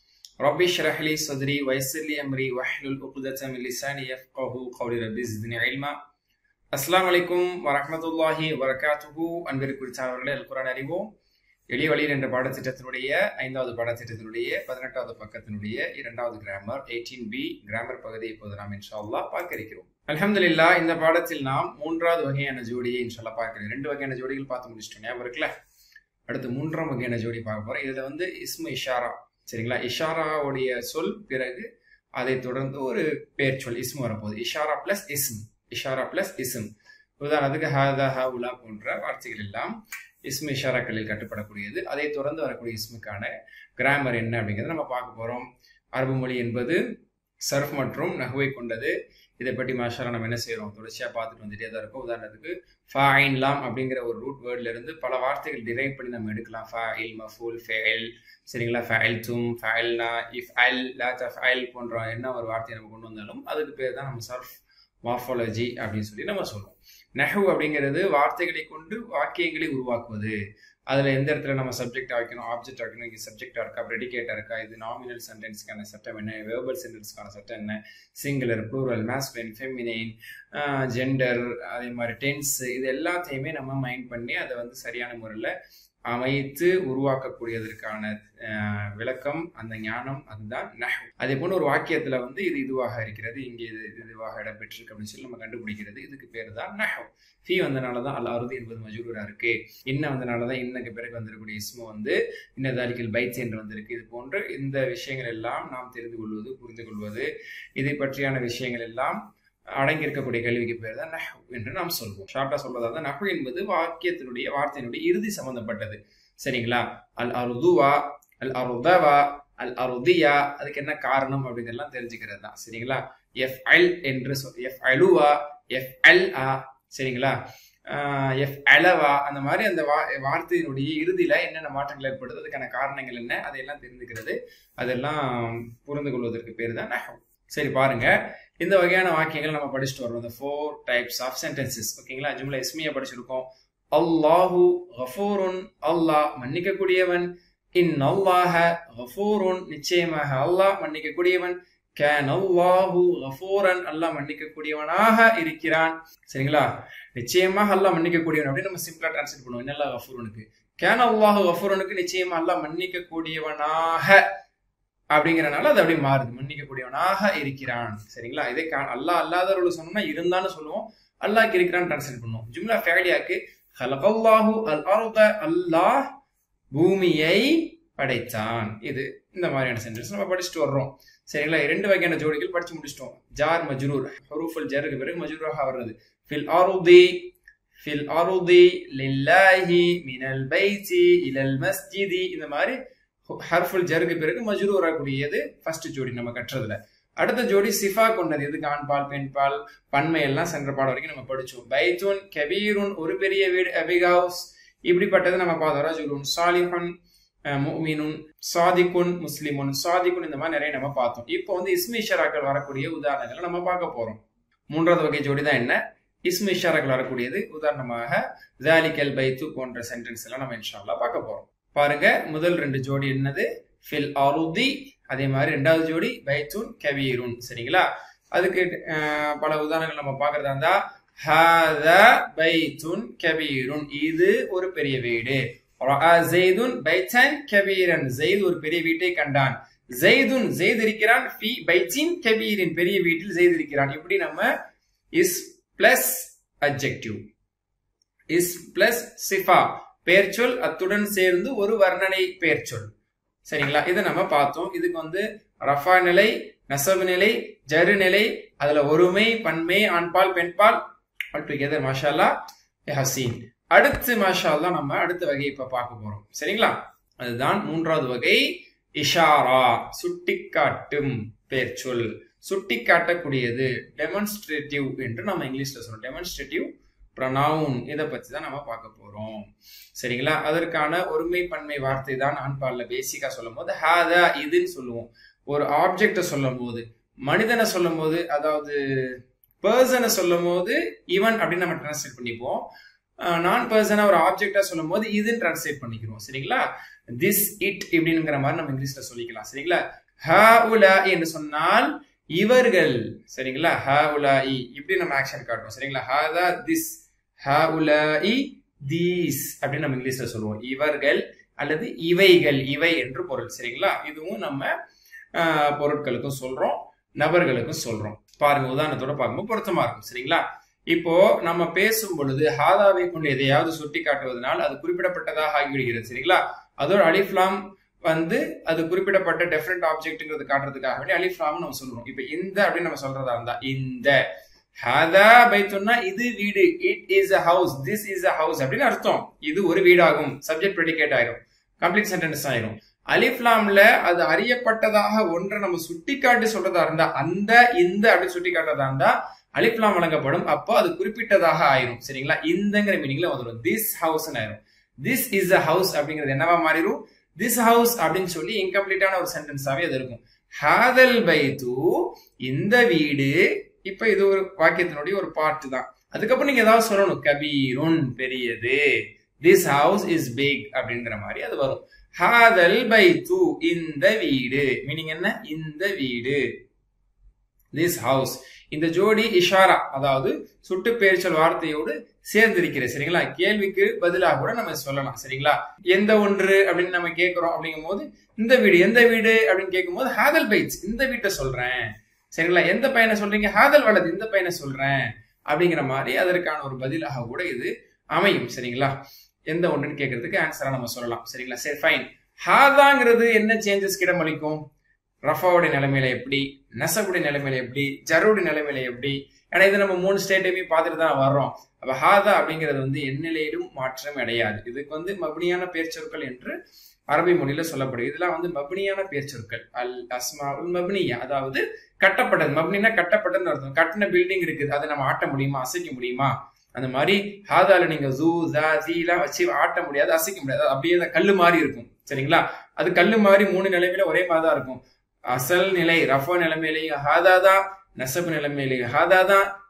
ربي اشرح لي صدري ويسر لي أمري واحلل عقدة من لساني يفقه قولي ربي زدني علما அஸ்லாம் வலைக்கும் வரமத்துல்லாஹி வரகாத்துஹு அன்பிற்கு குறித்தானவர்களே குரான் அறிவோம் எளிய வழியில் என்ற பாடத்திட்டத்தினுடைய ஐந்தாவது பாடத்திட்டத்தினுடைய பதினெட்டாவது பக்கத்தினுடைய இரண்டாவது கிராமர் எயிட்டீன் பி கிராமர் பகுதியை இப்போது நாம் இன்ஷால்லா பார்க்க இருக்கிறோம் அலமதுல்லா இந்த பாடத்தில் நாம் மூன்றாவது வகையான ஜோடியை இன்ஷால்லா பார்க்கிறோம் ரெண்டு வகையான ஜோடிகள் பார்த்து முடிச்சிட்டோம் ஞாபகம் இருக்குல்ல அடுத்து மூன்றாம் வகையான ஜோடி பார்க்க போறோம் இதுல வந்து இஸ்மு இஷாரா சரிங்களா இஷாராவுடைய சொல் பிறகு அதை தொடர்ந்து ஒரு பேர் சொல் இஸ்மு வரப்போகுது இஷாரா பிளஸ் இஸ்ம் இஷாரா பிளஸ் இஸ்ம் உதாரணத்துக்கு ஹாதா ஹவுலா போன்ற வார்த்தைகள் எல்லாம் இஸ்மு இஷாராக்களில் கட்டுப்படக்கூடியது அதை தொடர்ந்து வரக்கூடிய இஸ்முக்கான கிராமர் என்ன அப்படிங்கிறத நம்ம பார்க்க போறோம் அரபு மொழி என்பது சர்ஃப் மற்றும் நகுவை கொண்டது இதை பற்றி மாஷாலா நம்ம என்ன செய்யறோம் தொடர்ச்சியாக பார்த்துட்டு வந்துட்டே தான் இருக்கும் உதாரணத்துக்கு ஃபைன் லாம் அப்படிங்கிற ஒரு ரூட் வேர்ட்ல இருந்து பல வார்த்தைகள் டிரைவ் பண்ணி நம்ம எடுக்கலாம் ஃபைல் மஃபூல் ஃபெயில் சரிங்களா ஃபைல் தும் ஃபைல்னா இஃப் அல் லாத் ஃபைல் போன்ற என்ன ஒரு வார்த்தையை நம்ம கொண்டு வந்தாலும் அதுக்கு பேர் தான் நம்ம சர்ஃப் மார்ஃபாலஜி அப்படின்னு சொல்லி நம்ம சொல்லுவோம் நெஹு அப்படிங்கிறது வார்த்தைகளை கொண்டு வாக்கியங்களை உருவாக்குவது அதில் எந்த இடத்துல நம்ம சப்ஜெக்ட் வைக்கணும் ஆப்ஜெக்ட் வைக்கணும் இங்கே சப்ஜெக்டாக இருக்கா ப்ரெடிகேட்டாக இருக்கா இது நாமினல் சென்டென்ஸ்க்கான சட்டம் என்ன வேர்பல் சென்டென்ஸ்க்கான சட்டம் என்ன singular plural masculine feminine gender அதே மாதிரி டென்ஸ் இது எல்லாத்தையுமே நம்ம மைண்ட் பண்ணி அதை வந்து சரியான முறையில் அமைத்து உருவாக்கக்கூடியதற்கான விளக்கம் அந்த ஞானம் அதுதான் நஹ் அதே போல ஒரு வாக்கியத்துல வந்து இது இதுவாக இருக்கிறது இங்கே இது இதுவாக இடம்பெற்றிருக்கு அப்படின்னு சொல்லி நம்ம கண்டுபிடிக்கிறது இதுக்கு பேர் தான் நஹ் ஃபீ வந்தனாலதான் அல் அறுதி என்பது மஜூரா இருக்கு இன்ன வந்தனாலதான் இன்னக்கு பிறகு வந்திருக்கக்கூடிய இஸ்மு வந்து இன்ன தாலிக்கல் பைட்ஸ் என்று வந்திருக்கு இது போன்று இந்த விஷயங்கள் எல்லாம் நாம் தெரிந்து கொள்வது புரிந்து கொள்வது இதை பற்றியான விஷயங்கள் எல்லாம் அடங்கி இருக்கக்கூடிய கல்விக்கு பேர் தான் நஹ் என்று நாம் சொல்வோம் ஷார்ட்டா சொல்றதா தான் நஹ் என்பது வாக்கியத்தினுடைய வார்த்தையினுடைய இறுதி சம்பந்தப்பட்டது சரிங்களா அல் அருதுவா அல் அருதவா அல் அருதியா அதுக்கு என்ன காரணம் அப்படிங்கிறதெல்லாம் தெரிஞ்சுக்கிறது தான் சரிங்களா எஃப் அல் என்று சொல் எஃப் அலுவா எஃப் அல் ஆ சரிங்களா எஃப் அலவா அந்த மாதிரி அந்த வா வார்த்தையினுடைய இறுதியில என்னென்ன மாற்றங்கள் ஏற்படுது அதுக்கான காரணங்கள் என்ன அதையெல்லாம் தெரிந்துக்கிறது அதெல்லாம் புரிந்து கொள்வதற்கு பேர் தான் நஹம் சரி பாருங்க இந்த வகையான வாக்கியங்கள் நம்ம படிச்சுட்டு வரோம் இந்த ஃபோர் டைப்ஸ் ஆஃப் சென்டென்சஸ் ஓகேங்களா ஜும்லா இஸ்மியா படிச்சிருக்கோம் அல்லாஹு கஃபூருன் அல்லாஹ் மன்னிக்கக்கூடியவன் இன் அல்லாஹ கஃபூருன் நிச்சயமாக அல்லாஹ் மன்னிக்கக்கூடியவன் கேனல்லாஹு கஃபூரன் அல்லாஹ் மன்னிக்க கூடியவனாக இருக்கிறான் சரிங்களா நிச்சயமாக அல்லாஹ் மன்னிக்க கூடியவன் அப்படின்னு நம்ம சிம்பிளா டிரான்ஸ்லேட் பண்ணுவோம் என்னல்லா கஃபூரனுக்கு கேன அல்லாஹு கஃபூரனுக்கு நிச்சயமா அல்லாஹ் மன்னிக்க கூடியவனாக அப்படிங்கறனால அது அப்படி மாறுது மன்னிக்க கூடியவனாக இருக்கிறான் சரிங்களா இதே அல்லாஹ் அல்லாதவர்கள் சொன்னோம்னா இருந்தான்னு சொல்லுவோம் அல்லாஹ் இருக்கிறான் டிரான்ஸ்லேட் பண்ணுவோம் ஜும்லா ஃபேலியாக்கு ஹலகல்லாஹு அல் அருத அல்லாஹ் பூமியை படைத்தான் இது இந்த மாதிரியான சென்டென்ஸ் நம்ம படிச்சுட்டு வர்றோம் சரிங்களா இரண்டு வகையான ஜோடிகள் படிச்சு முடிச்சிட்டோம் ஜார் மஜ்ரூர் ஹரூஃபுல் ஜருக்கு பிறகு மஜ்ரூராக வர்றது ஃபில் அருதி ஃபில் அருதி லில்லாஹி மினல் பைத்தி இலல் மஸ்ஜிதி இந்த மாதிரி ஹர்ஃபுல் ஜருக்கு பிறகு மஜ்ரூர் வரக்கூடியது ஃபர்ஸ்ட் ஜோடி நம்ம கட்டுறதுல அடுத்த ஜோடி சிஃபா கொண்டது எதுக்கு ஆண்பால் பெண்பால் பன்மை எல்லாம் சென்ற பாடம் வரைக்கும் நம்ம படிச்சோம் பைத்துன் கபீருன் ஒரு பெரிய வீடு அபிகவுஸ் இப்படிப்பட்டது நம்ம பார்த்தோம் ரஜுலுன் சாலிஹன் முமினுன் சாதிக்குன் முஸ்லிமுன் சாதிக்குன் இந்த மாதிரி நிறைய நம்ம பார்த்தோம் இப்போ வந்து இஸ்மி இஷாராக்கள் வரக்கூடிய உதாரணங்களை நம்ம பார்க்க போறோம் மூன்றாவது வகை ஜோடி தான் என்ன இஸ்மி இஷாராக்கள் வரக்கூடியது உதாரணமாக ஜாலிகல் பைத்து போன்ற சென்டென்ஸ் எல்லாம் நம்ம இன்ஷால்லா பார்க்க போறோம் பாருங்க முதல் ரெண்டு ஜோடி என்னது ஃபில் அருதி அதே மாதிரி ரெண்டாவது ஜோடி பைத்துன் கபீருன் சரிங்களா அதுக்கு பல உதாரணங்கள் நம்ம பார்க்கறதா இருந்தா ஹாத பைத்துன் கபீருன் இது ஒரு பெரிய வீடு ஜெய்துன் பைத்தன் கபீரன் ஜெயித் ஒரு பெரிய வீட்டை கண்டான் ஜெய்துன் ஜெயித் இருக்கிறான் ஃபி பைத்தின் கபீரின் பெரிய வீட்டில் ஜெயித் இருக்கிறான் இப்படி நம்ம is plus objective is plus சிஃபா பெயர்ச்சொல் அத்துடன் சேர்ந்து ஒரு வர்ணனை பெயர்ச்சொல் சரிங்களா இதை நம்ம பார்த்தோம் இதுக்கு வந்து ரஃபா நிலை நசபு நிலை ஜரு நிலை அதுல ஒருமை பன்மை ஆண்பால் பெண்பால் ஆல் டுகெதர் மாஷால்லா ஹசீன் அடுத்து மாஷா தான் நம்ம அடுத்த வகை இப்ப பார்க்க போறோம் சரிங்களா அதுதான் மூன்றாவது வகை இஷாரா சுட்டிக்காட்டும் பேர் சொல் சுட்டி காட்டக்கூடியது டெமான்ஸ்ட்ரேட்டிவ் என்று நம்ம இங்கிலீஷ்ல சொல்றோம் டெமான்ஸ்ட்ரேட்டிவ் ப்ரனவுன் இதை பத்தி தான் நம்ம பார்க்க போறோம் சரிங்களா அதற்கான ஒருமை பன்மை வார்த்தை தான் ஆண்பால்ல பேசிக்கா சொல்லும் போது ஹாதா இதுன்னு சொல்லுவோம் ஒரு ஆப்ஜெக்ட சொல்லும் போது மனிதனை சொல்லும் போது அதாவது பர்சனை சொல்லும் போது இவன் அப்படின்னு நம்ம டிரான்ஸ்லேட் பண்ணிப்போம் நான் பர்சனா ஒரு ஆப்ஜெக்டா சொல்லும் போது இதுன்னு டிரான்ஸ்லேட் பண்ணிக்கிறோம் சரிங்களா திஸ் இட் இப்படிங்கிற மாதிரி நம்ம இங்கிலீஷ்ல சொல்லிக்கலாம் சரிங்களா ஹ உலா என்று சொன்னால் இவர்கள் சரிங்களா ஹ உலா இ இப்படி நம்ம ஆக்ஷன் காட்டுவோம் சரிங்களா ஹாதா திஸ் ஹ உலா இ தீஸ் அப்படின்னு நம்ம இங்கிலீஷ்ல சொல்லுவோம் இவர்கள் அல்லது இவைகள் இவை என்று பொருள் சரிங்களா இதுவும் நம்ம பொருட்களுக்கும் சொல்றோம் நபர்களுக்கும் சொல்றோம் பாருங்க உதாரணத்தோட பார்க்கும்போது பொருத்தமா இருக்கும் சரிங்களா இப்போ நம்ம பேசும் பொழுது ஹாதாவை கொண்டு எதையாவது சுட்டி காட்டுவதனால் அது குறிப்பிடப்பட்டதாக ஆகிவிடுகிறது சரிங்களா அதோட அலிஃப்லாம் வந்து அது குறிப்பிடப்பட்ட டெஃபரெண்ட் ஆப்ஜெக்ட்ங்கிறது காட்டுறதுக்காக வேண்டி அலிஃப்லாம் நம்ம சொல்றோம் இப்போ இந்த அப்படின்னு நம்ம சொல்றதா இருந்தா இந்த ஹாதா பைத்துன்னா இது வீடு it is a house this is a house அப்படின்னு அர்த்தம் இது ஒரு வீடாகும் சப்ஜெக்ட் ப்ரெடிகேட் ஆயிரும் கம்ப்ளீட் சென்டென்ஸ் ஆயிரும் அலிஃப்லாம்ல அது அறியப்பட்டதாக ஒன்றை நம்ம சுட்டிக்காட்டி சொல்றதா இருந்தா அந்த இந்த அப்படின்னு சுட்டி காட்டுறதா இருந்தா அலிஃப்லாம் வழங்கப்படும் அப்போ அது குறிப்பிட்டதாக ஆயிரும் சரிங்களா இந்தங்கிற மீனிங்ல வந்துடும் திஸ் ஹவுஸ் ஆயிரும் திஸ் இஸ் அ ஹவுஸ் அப்படிங்கிறது என்னவா மாறிடும் திஸ் ஹவுஸ் அப்படின்னு சொல்லி இன்கம்ப்ளீட்டான ஒரு சென்டென்ஸாவே அது இருக்கும் ஹாதல் பைத்து இந்த வீடு இப்ப இது ஒரு வாக்கியத்தினுடைய ஒரு பார்ட் தான் அதுக்கப்புறம் நீங்க ஏதாவது சொல்லணும் கபீருன் பெரியது திஸ் ஹவுஸ் இஸ் பிக் அப்படிங்கிற மாதிரி அது வரும் ஹாதல் பைத்து இந்த வீடு மீனிங் என்ன இந்த வீடு திஸ் ஹவுஸ் இந்த ஜோடி இஷாரா அதாவது சுட்டு பெயர்ச்சல் வார்த்தையோடு சேர்ந்திருக்கிறது சரிங்களா கேள்விக்கு பதிலாக கூட நம்ம சொல்லலாம் சரிங்களா எந்த ஒன்று அப்படின்னு நம்ம கேட்கிறோம் அப்படிங்கும் போது இந்த வீடு எந்த வீடு அப்படின்னு கேட்கும் போது ஹாதல் பைட்ஸ் இந்த வீட்டை சொல்றேன் சரிங்களா எந்த பையனை சொல்றீங்க ஹாதல் வலது இந்த பையனை சொல்றேன் அப்படிங்கிற மாதிரி அதற்கான ஒரு பதிலாக கூட இது அமையும் சரிங்களா எந்த ஒன்றுன்னு கேட்கறதுக்கு ஆன்சரா நம்ம சொல்லலாம் சரிங்களா சரி ஃபைன் ஹாதாங்கிறது என்ன சேஞ்சஸ் கிடமளிக்கும் ரஃபாவுடைய நிலைமையில எப்படி நெசவுடைய நிலைமையில எப்படி ஜருடைய நிலைமையில எப்படி ஏன்னா இது நம்ம மூணு ஸ்டேட்டையுமே பார்த்துட்டு தான் வர்றோம் அப்ப ஹாதா அப்படிங்கிறது வந்து எந்நிலையிலும் மாற்றம் அடையாது இதுக்கு வந்து மபனியான பேர்ச்சொற்கள் என்று அரபி மொழியில சொல்லப்படுது இதெல்லாம் வந்து மபனியான பேர்ச்சொற்கள் அல் அஸ்மா உல் மப்னியா அதாவது கட்டப்பட்டது மப்னினா கட்டப்பட்டதுன்னு அர்த்தம் கட்டின பில்டிங் இருக்குது அதை நம்ம ஆட்ட முடியுமா அசைக்க முடியுமா அந்த மாதிரி ஹாதால நீங்க ஜூ ஜா ஜீலாம் வச்சு ஆட்ட முடியாது அசைக்க முடியாது அப்படியே கல்லு மாதிரி இருக்கும் சரிங்களா அது கல்லு மாதிரி மூணு நிலைமையில ஒரே மாதிரி தான் இருக்கும் அசல் நிலை ரஃபோ நிலைமையிலையும் ஹாதா தான் நெசப்பு நிலைமையிலையும் ஹாதா தான்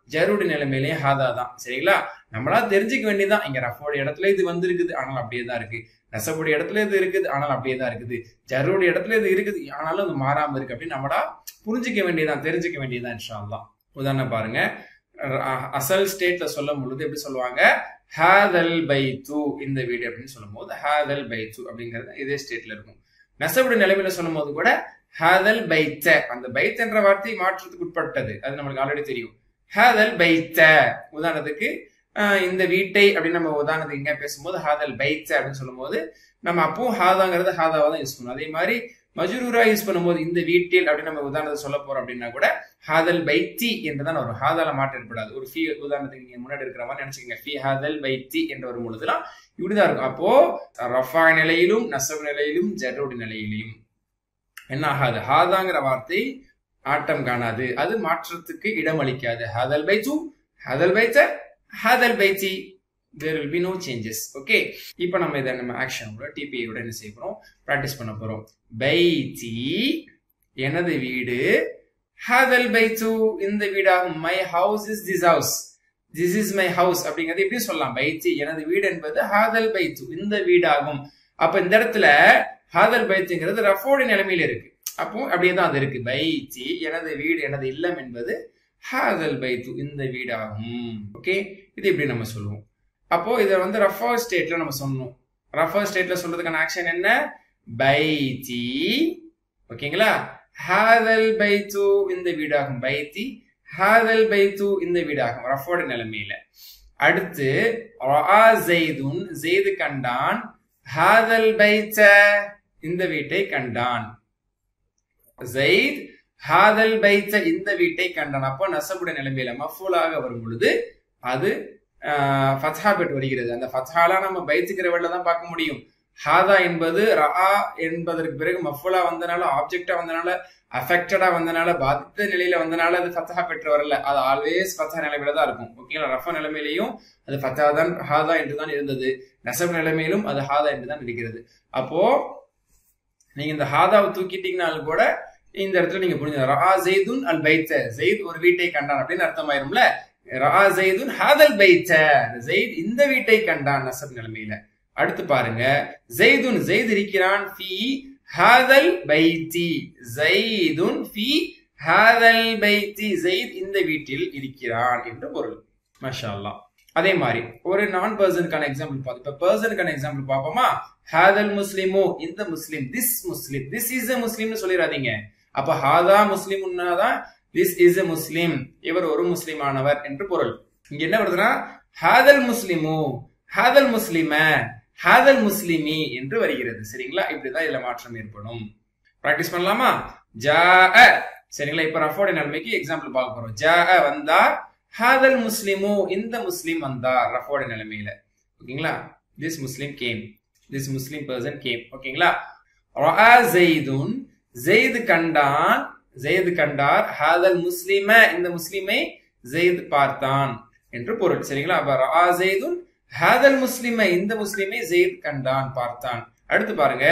ஜருடைய நிலைமையிலேயும் ஹாதா தான் சரிங்களா நம்மளா தெரிஞ்சுக்க வேண்டியதுதான் இங்க ரஃபோடைய இடத்துல இது வந்திருக்குது ஆனால் அப்படியே தான் இருக்கு நசபுடைய இடத்துல இது இருக்குது ஆனால் அப்படியே தான் இருக்குது ஜருடைய இடத்துல இது இருக்குது ஆனாலும் அது மாறாம இருக்கு அப்படின்னு நம்மளா புரிஞ்சுக்க வேண்டியதான் தெரிஞ்சுக்க வேண்டியதான் இன்ஷால்லாம் உதாரணம் பாருங்க அசல் ஸ்டேட்ல சொல்லும் பொழுது எப்படி சொல்லுவாங்க ஹேதல் பைத்து இந்த வீடு அப்படின்னு சொல்லும் போது ஹேதல் பைத்து அப்படிங்கிறது இதே ஸ்டேட்ல இருக்கும் நெசவுடைய நிலைமையில சொல்லும் போது கூட ஹேதல் பைத்த அந்த பைத் என்ற வார்த்தை மாற்றத்துக்கு உட்பட்டது அது நம்மளுக்கு ஆல்ரெடி தெரியும் ஹேதல் பைத்த உதாரணத்துக்கு இந்த வீட்டை அப்படின்னு நம்ம உதாரணத்துக்கு இங்க பேசும்போது ஹாதல் பைத்த அப்படின்னு சொல்லும்போது நம்ம அப்பவும் ஹாதாங்கிறது ஹாதாவா தான் யூஸ் பண்ணுவோம் அதே மாதிரி மஜுரூரா யூஸ் பண்ணும்போது இந்த வீட்டில் அப்படின்னு நம்ம உதாரணத்தை சொல்ல போறோம் அப்படின்னா கூட ஹாதல் பைத்தி என்றுதான் வரும் ஹாதால மாற்றம் ஏற்படாது ஒரு ஃபீ உதாரணத்துக்கு நீங்க முன்னாடி இருக்கிற மாதிரி நினைச்சுக்கோங்க ஃபீ ஹாதல் பைத்தி என்று வரும் பொழுதுலாம் இப்படிதான் இருக்கும் அப்போ ரஃபா நிலையிலும் நசப் நிலையிலும் ஜரோடி நிலையிலையும் என்ன ஆகாது ஹாதாங்கிற வார்த்தை ஆட்டம் காணாது அது மாற்றத்துக்கு இடம் அளிக்காது ஹாதல் பைத்து ஹாதல் பைத்த ஹாதல் பைத்தி there will be no changes okay இப்போ நம்ம இதை நம்ம ஆக்ஷனோட டிபிஐயோட என்ன செய்ய போறோம் ப்ராக்டிஸ் பண்ண போறோம் பைத்தி எனது வீடு ஹாதல் பைத்து இந்த வீடாகும் my house is this house this is my house அப்படிங்கிறது எப்படி சொல்லலாம் பைத்தி எனது வீடு என்பது ஹாதல் பைத்து இந்த வீடாகும் அப்ப இந்த இடத்துல ஹாதல் பைத்துங்கிறது ரஃபோட நிலைமையில இருக்கு அப்போ அப்படியே தான் அது இருக்கு பைத்தி எனது வீடு எனது இல்லம் என்பது ஹாதல் பைத்து இந்த வீடாகும் ஓகே இது இப்படி நம்ம சொல்லுவோம் அப்போ இதை வந்து ரஃபா ஸ்டேட்ல நம்ம சொன்னோம் ரஃபா ஸ்டேட்ல சொல்றதுக்கான ஆக்ஷன் என்ன பைத்தி ஓகேங்களா ஹாதல் பைத்து இந்த வீடாகும் பைத்தி ஹாதல் பைத்து இந்த வீடாகும் ரஃபோட நிலைமையில அடுத்து ஜெய்துன் ஜெய்து கண்டான் ஹாதல் பைத்த இந்த வீட்டை கண்டான் ஜெயித் ஹாதல் பைத்த இந்த வீட்டை கண்டான் அப்போ நசபுடைய நிலைமையில மஃபூலாக வரும் பொழுது அது ஃபத்ஹா பெற்று வருகிறது அந்த ஃபத்ஹாலாம் நம்ம பைத்துக்கிற வேலை தான் பார்க்க முடியும் ஹாதா என்பது ரா என்பதற்கு பிறகு மஃபுலா வந்தனால ஆப்ஜெக்டா வந்தனால அஃபெக்டடா வந்தனால பாதித்த நிலையில வந்தனால அது ஃபத்தஹா பெற்று வரல அது ஆல்வேஸ் ஃபத்தஹா நிலைமையில தான் இருக்கும் ஓகேங்களா ரஃபா நிலைமையிலையும் அது ஃபத்தஹா தான் ஹாதா என்று தான் இருந்தது நசப் நிலைமையிலும் அது ஹாதா என்று தான் இருக்கிறது அப்போ நீங்க இந்த ஹாதாவை தூக்கிட்டீங்கனாலும் கூட இந்த இடத்துல நீங்க புரிஞ்சு ரா ஜெய்துன் அல் பைத்த ஜெயித் ஒரு வீட்டை கண்டான் அப்படின்னு அர்த்தமாயிரும்ல ரா ஜெய்துன் ஹாதல் பைத்த ஜெயித் இந்த வீட்டை கண்டான் நசப் நிலைமையில அடுத்து பாருங்க ஜெய்துன் ஜெயித் இருக்கிறான் ஃபி ஹாதல் பைத்தி ஜெய்துன் ஃபி ஹாதல் பைத்தி ஜெயித் இந்த வீட்டில் இருக்கிறான் என்று பொருள் மஷா அல்லா அதே மாதிரி ஒரு நான் பர்சனுக்கான எக்ஸாம்பிள் பார்த்து இப்ப பர்சனுக்கான எக்ஸாம்பிள் பார்ப்போமா ஹாதல் முஸ்லிமோ இந்த முஸ்லிம் this Muslim this is a முஸ்லிம்னு சொல்லிடாதீங்க அப்ப ஹாதா முஸ்லிம்னாதான் திஸ் இஸ் அ முஸ்லிம் இவர் ஒரு முஸ்லிமானவர் என்று பொருள் இங்க என்ன வருதுன்னா ஹாதல் முஸ்லிமு ஹாதல் முஸ்லிம ஹாதல் முஸ்லிமி என்று வருகிறது சரிங்களா இப்படிதான் இதுல மாற்றம் ஏற்படும் பிராக்டிஸ் பண்ணலாமா ஜா சரிங்களா இப்ப ரஃபோட நிலைமைக்கு எக்ஸாம்பிள் பார்க்க போறோம் ஜா வந்தார் ஹாதல் முஸ்லிமு இந்த முஸ்லிம் வந்தார் ரஃபோட நிலைமையில ஓகேங்களா this Muslim came this Muslim person came ஓகேங்களா ஜெய்துன் ஜெயிது கண்டான் ஜெயிது கண்டார் ஹாதல் முஸ்லிம இந்த முஸ்லிமை ஜெயித் பார்த்தான் என்று பொருள் சரிங்களா அப்ப ரா ஜெய்துன் ஹாதல் முஸ்லிம இந்த முஸ்லிமை ஜெயித் கண்டான் பார்த்தான் அடுத்து பாருங்க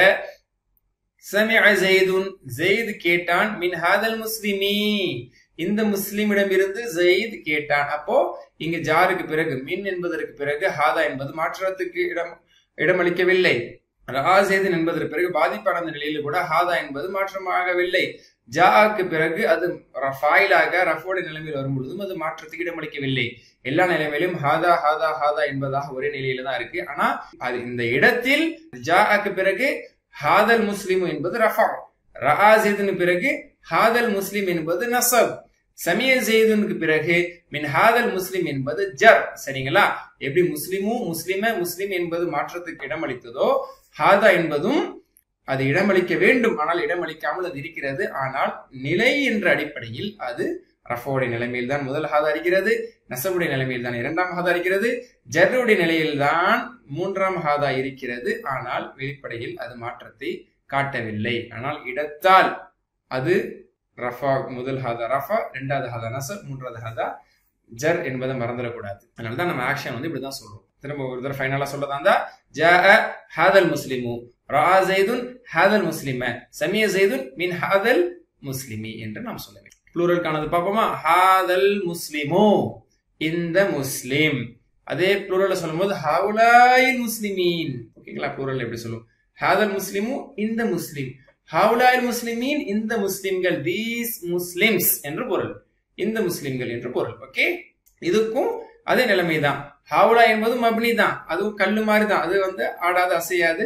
சமிஅ ஜெய்துன் ஜெயித் கேட்டான் மின் ஹாதல் முஸ்லிமி இந்த முஸ்லிமிடம் இருந்து ஜெயித் கேட்டான் அப்போ இங்க ஜாருக்கு பிறகு மின் என்பதற்கு பிறகு ஹாதா என்பது மாற்றத்துக்கு இடம் இடமளிக்கவில்லை ராசேதன் என்பதற்கு பிறகு பாதிப்படைந்த நிலையில கூட ஹாதா என்பது மாற்றமாகவில்லை ஜாக்கு பிறகு அது ரஃபாயிலாக ரஃபோட நிலைமையில் வரும் பொழுதும் அது மாற்றத்துக்கு இடமளிக்கவில்லை எல்லா நிலைமையிலும் ஹாதா ஹாதா ஹாதா என்பதாக ஒரே நிலையில தான் இருக்கு ஆனா அது இந்த இடத்தில் ஜாக்கு பிறகு ஹாதல் முஸ்லிம் என்பது ரஃபா ரஹாசேதனுக்கு பிறகு ஹாதல் முஸ்லிம் என்பது நசப் சமிய ஜெய்துனுக்கு பிறகு மின் ஹாதல் முஸ்லிம் என்பது ஜர் சரிங்களா எப்படி முஸ்லிமும் முஸ்லிம முஸ்லிம் என்பது மாற்றத்துக்கு இடமளித்ததோ ஹாதா என்பதும் அது இடமளிக்க வேண்டும் ஆனால் இடமளிக்காமல் அது இருக்கிறது ஆனால் நிலை என்ற அடிப்படையில் அது ரஃபோடைய நிலைமையில் தான் முதல் ஹாதா இருக்கிறது நசபுடைய நிலைமையில் தான் இரண்டாம் ஹாதா இருக்கிறது ஜர்ருடைய நிலையில் தான் மூன்றாம் ஹாதா இருக்கிறது ஆனால் வெளிப்படையில் அது மாற்றத்தை காட்டவில்லை ஆனால் இடத்தால் அது ரஃபா முதல் ஹாதா ரஃபா ரெண்டாவது ஹாதா நசப் மூன்றாவது ஹாதா ஜர் என்பதை மறந்துடக்கூடாது அதனால தான் நம்ம ஆக்ஷன் வந்து இப்படிதான் சொல்றோம் திரும்ப ஒரு தடவை ஃபைனலா சொல்லதா இருந்தா ஜா ஹாதல் முஸ்லிமு ரா ஜெய்துன் ஹாதல் முஸ்லிம சமிய ஜெய்துன் மின் ஹாதல் முஸ்லிமி என்று நாம் சொல்ல வேண்டும் ப்ளூரல் காணது பார்ப்போமா ஹாதல் முஸ்லிமு இந்த முஸ்லிம் அதே ப்ளூரல்ல சொல்லும்போது ஹவுலாயில் முஸ்லிமீன் ஓகேங்களா ப்ளூரல் எப்படி சொல்லுவோம் ஹாதல் முஸ்லிமு இந்த முஸ்லிம் ஹவுலாயில் முஸ்லிமீன் இந்த முஸ்லிம்கள் தீஸ் முஸ்லிம்ஸ் என்று பொருள் இந்த முஸ்லிம்கள் என்று பொருள் ஓகே இதுக்கும் அதே நிலைமை தான் ஹவுலா என்பது மப்னி தான் அதுவும் கல்லு மாதிரி தான் அது வந்து ஆடாது அசையாது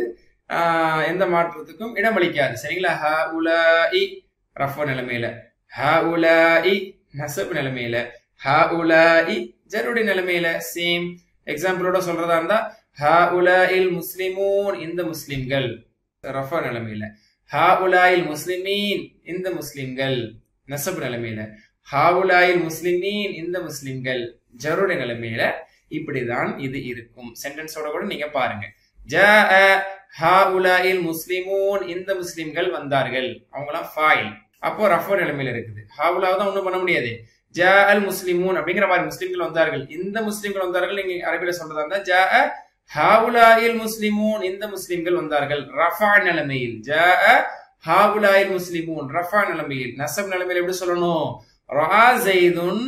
ஆஹ் எந்த மாற்றத்துக்கும் இடமளிக்காது சரிங்களா ஹ உலா இ ரஃபோ நிலைமையில ஹ உலா இ நசப் நிலைமையில ஹ உலா இ ஜருடைய நிலைமையில சேம் எக்ஸாம்பிளோட சொல்றதா இருந்தா ஹ உலா இல் முஸ்லிமூன் இந்த முஸ்லிம்கள் ரஃபா நிலைமையில ஹா உலாயில் முஸ்லிமீன் இந்த முஸ்லிம்கள் நசப் நிலைமையில ஹா உலாயில் முஸ்லிமீன் இந்த முஸ்லிம்கள் ஜருடைய நிலைமையில இப்படிதான் இது இருக்கும் சென்டென்ஸோட கூட நீங்க பாருங்க ஜாஅ ஹா உலாயில் முஸ்லிமூன் இந்த முஸ்லிம்கள் வந்தார்கள் அவங்களாம் ஃபாயில் அப்போ ரஃபோ நிலைமையில இருக்குது ஹா உலா தான் ஒண்ணும் பண்ண முடியாது ஜா அல் முஸ்லிமூன் அப்படிங்கிற மாதிரி முஸ்லிம்கள் வந்தார்கள் இந்த முஸ்லிம்கள் வந்தார்கள் நீங்க அரபியில சொல்றதா இருந்தா ஜா ஹாவுலாயில் முஸ்லிமூன் இந்த முஸ்லிம்கள் வந்தார்கள் ரஃபா நிலைமையில் ஜா ஹாவுலாயில் முஸ்லிமூன் ரஃபா நிலைமையில் நசப் நிலைமையில் எப்படி சொல்லணும் ரா ஜெய்துன்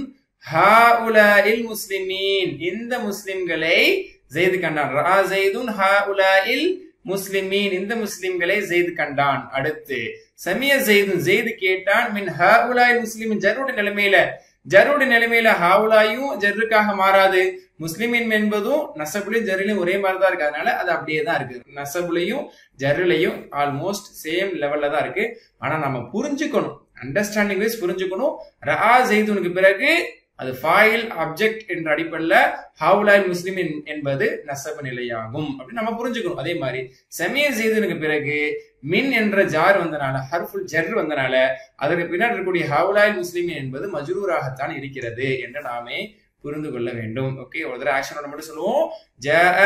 ஹாவுலாயில் முஸ்லிமீன் இந்த முஸ்லிம்களை ஜெய்து கண்டான் ரா ஜெய்துன் ஹாவுலாயில் முஸ்லிமீன் இந்த முஸ்லிம்களை ஜெய்து கண்டான் அடுத்து சமிய ஜெய்துன் ஜெய்து கேட்டான் மின் ஹாவுலாயில் முஸ்லிமின் ஜருடைய நிலைமையில ஜருடைய நிலைமையில ஹாவுலாயும் ஜர்ருக்காக மாறாது முஸ்லிமின் என்பதும் நசபுலையும் ஜர்ரிலையும் ஒரே மாதிரி தான் இருக்கு அதனால அது அப்படியே தான் இருக்கு நசபுலையும் ஜர்ரிலையும் ஆல்மோஸ்ட் சேம் லெவல்ல தான் இருக்கு ஆனா நம்ம புரிஞ்சுக்கணும் அண்டர்ஸ்டாண்டிங் வைஸ் புரிஞ்சுக்கணும் ரா ஜெய்துனுக்கு பிறகு அது ஃபாயில் அப்ஜெக்ட் என்ற அடிப்படையில் ஹவுலாய் முஸ்லிம் என்பது நசப நிலையாகும் அப்படின்னு நம்ம புரிஞ்சுக்கணும் அதே மாதிரி செமிய ஜெய்துனுக்கு பிறகு மின் என்ற ஜார் வந்தனால ஹர்ஃபுல் ஜர் வந்தனால அதற்கு பின்னாடி இருக்கக்கூடிய ஹவுலாய் முஸ்லிம் என்பது மஜ்ரூராகத்தான் இருக்கிறது என்று நாமே புரிந்து கொள்ள வேண்டும் ஓகே ஒரு தடவை ஆக்ஷனோட மட்டும் சொல்லுவோம் ஜஅ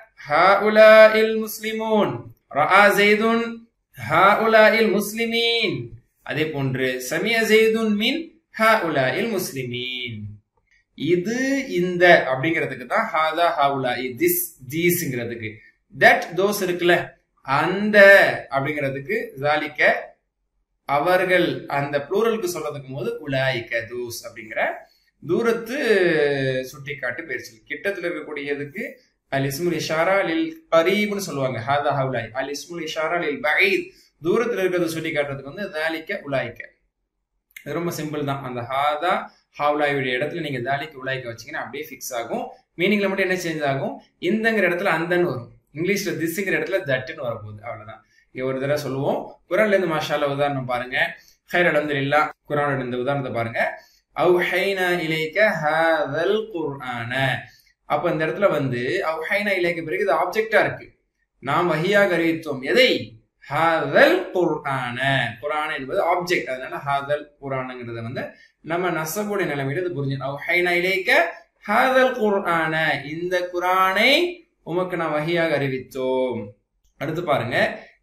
ஹாஉலாஇல் முஸ்லிமூன் ரஆ ஜெய்துன் ஹாஉலாஇல் முஸ்லிமீன் அதே போன்று சமிய ஜெய்துன் மின் ஹாஉலாஇல் முஸ்லிமீன் இது இந்த அப்படிங்கிறதுக்கு தான் ஹாதா ஹாவுலா திஸ் தீஸ்ங்கிறதுக்கு தட் தோஸ் இருக்குல்ல அந்த அப்படிங்கிறதுக்கு ஜாலிக்க அவர்கள் அந்த ப்ளூரலுக்கு சொல்றதுக்கு போது உலாய்க்க தூஸ் அப்படிங்கிற தூரத்து சுட்டிக்காட்டு பயிற்சி கிட்டத்துல இருக்கக்கூடியதுக்கு அல் இஸ்முல் இஷாரா லில் கரீப்னு சொல்லுவாங்க ஹாதா ஹவுலாய் அல் இஸ்முல் இஷாரா லில் பஈத் தூரத்துல இருக்கிறத சுட்டி காட்டுறதுக்கு வந்து தாலிக்க உலாய்க்க இது ரொம்ப சிம்பிள் தான் அந்த ஹாதா ஹவுலாயுடைய இடத்துல நீங்க தாலிக்க உலாய்க்க வச்சீங்கன்னா அப்படியே ஃபிக்ஸ் ஆகும் மீனிங்ல மட்டும் என்ன சேஞ்ச் ஆகும் இந்தங்கிற இடத்துல அந்தன்னு வரும் இங்கிலீஷ்ல திஸ்ங்கிற இடத்துல தட்டுன்னு வரப்போகுது அவ்வளவுதான் இங்க ஒரு தடவை சொல்லுவோம் குரான்ல இருந்து மாஷால உதாரணம் பாருங்க ஹைர் அலமதுல்லா குரானோட இந்த உதாரணத்தை பாருங்க அவுஹைனா இலைக்க ஹாதல் குர்ஆன அப்ப இந்த இடத்துல வந்து அவுஹைனா இலைக்க பிறகு இது ஆப்ஜெக்டா இருக்கு நாம் வஹியாக அறிவித்தோம் எதை ஹாதல் குர்ஆன குரான் என்பது ஆப்ஜெக்ட் அதனால ஹாதல் குரானுங்கிறத வந்து நம்ம நசபுடைய நிலைமையில இது புரிஞ்சு அவுஹைனா இலைக்க ஹாதல் குர்ஆன இந்த குரானை உமக்கு நான் வகையாக அறிவித்தோம் அடுத்து பாருங்க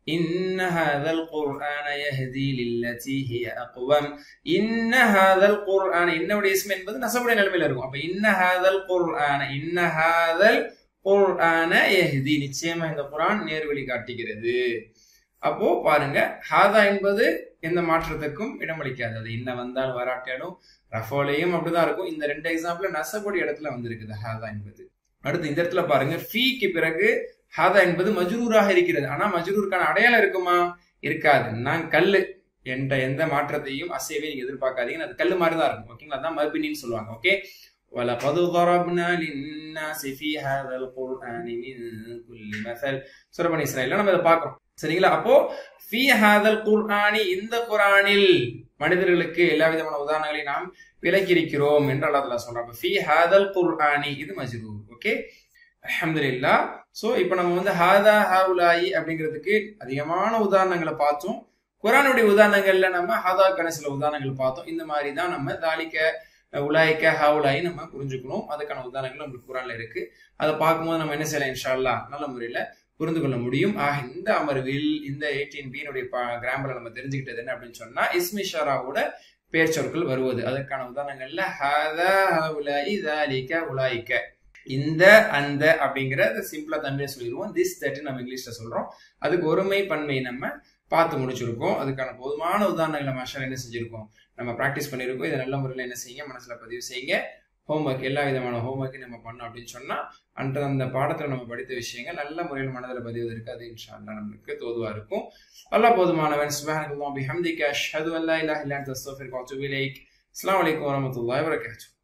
إن هذا القرآن يهدي للتي هي أقوم إن هذا القرآن இன்னுடைய اسم என்பது நசபுடைய நிலைமையில இருக்கும் அப்ப إن هذا القرآن إن هذا القرآن يهدي நிச்சயமா இந்த குரான் நேர்வழி காட்டுகிறது அப்போ பாருங்க ஹாதா என்பது எந்த மாற்றத்துக்கும் இடமளிக்காது அது இன்ன வந்தால் வராட்டாலும் ரஃபோலையும் அப்படிதான் இருக்கும் இந்த ரெண்டு எக்ஸாம்பிள் நசபுடைய இடத்துல வந்திருக்குது ஹாதா என்பது அடுத்து இந்த இடத்துல பாருங்க ஃபீக்கு பிறகு ஹாதா என்பது மஜ்ரூராக இருக்கிறது ஆனா மஜ்ரூருக்கான அடையாளம் இருக்குமா இருக்காது நான் கல்லு என்ற எந்த மாற்றத்தையும் அசைவையும் நீங்க எதிர்பார்க்காதீங்க அது கல்லு மாதிரி தான் இருக்கும் ஓகேங்களா அதான் மர்பினின்னு சொல்லுவாங்க ஓகே وَلَقَدْ ضَرَبْنَا لِلنَّاسِ فِي هَذَا الْقُرْآنِ مِنْ كُلِّ مَثَلٍ சூரா பனி இஸ்ராயீல்ல நம்ம இதை பார்க்கிறோம் சரிங்களா அப்போ ஃபி ஹாதல் குர்ஆனி இந்த குர்ஆனில் மனிதர்களுக்கு எல்லா விதமான உதாரணங்களை நாம் விளக்கியிருக்கிறோம் என்று அல்லாஹ் சொல்றாங்க ஃபி ஹாதல் குர்ஆனி இது மஜ்ரூர் ஓகே அஹமதுல்லா சோ இப்போ நம்ம வந்து ஹாதா ஹாவுலாயி அப்படிங்கிறதுக்கு அதிகமான உதாரணங்களை பார்த்தோம் குரானுடைய உதாரணங்கள்ல நம்ம ஹாதாக்கான சில உதாரணங்கள் பார்த்தோம் இந்த மாதிரி தான் நம்ம தாலிக்க உலாய்க்க ஹாவுலாயி நம்ம புரிஞ்சுக்கணும் அதுக்கான உதாரணங்கள் நம்மளுக்கு குரான்ல இருக்கு அதை பார்க்கும்போது நம்ம என்ன செய்யலாம் இன்ஷால்லா நல்ல முறையில புரிந்து கொள்ள முடியும் ஆக இந்த அமர்வில் இந்த எயிட்டீன் பீனுடைய கிராமர்ல நம்ம தெரிஞ்சுக்கிட்டது என்ன அப்படின்னு சொன்னா இஸ்மிஷாராவோட பேர் சொற்கள் வருவது அதற்கான உதாரணங்கள்ல ஹாதா ஹாவுலாயி தாலிக்க உலாய்க்க இந்த அந்த அப்படிங்கிற சிம்பிளா தமிழ சொல்லிடுவோம் திஸ் தட் நம்ம இங்கிலீஷ்ல சொல்றோம் அதுக்கு ஒருமை பன்மை நம்ம பார்த்து முடிச்சிருக்கோம் அதுக்கான போதுமான உதாரணங்களை மாஷால் என்ன செஞ்சிருக்கோம் நம்ம ப்ராக்டிஸ் பண்ணியிருக்கோம் இதை நல்ல முறையில் என்ன செய்யுங்க மனசுல பதிவு செய்யுங்க ஹோம்ஒர்க் எல்லா விதமான ஹோம்ஒர்க்கையும் நம்ம பண்ணோம் அப்படின்னு சொன்னா அன்ற அந்த பாடத்துல நம்ம படித்த விஷயங்கள் நல்ல முறையில் மனதில் பதிவதற்கு அது இன்ஷா அல்லாஹ் நம்மளுக்கு தோதுவா இருக்கும் அல்லாஹ் போதுமானவன் சுப்ஹானல்லாஹி பிஹம்திக அஷ்ஹது அல்லா இலாஹ இல்லா அன்த அஸ்தக்ஃபிருக வ அத்தூபு இலைக் அஸ்ஸலாமு அலைக்கும் வரஹ்மத்துல்லாஹி வபரகாத்துஹு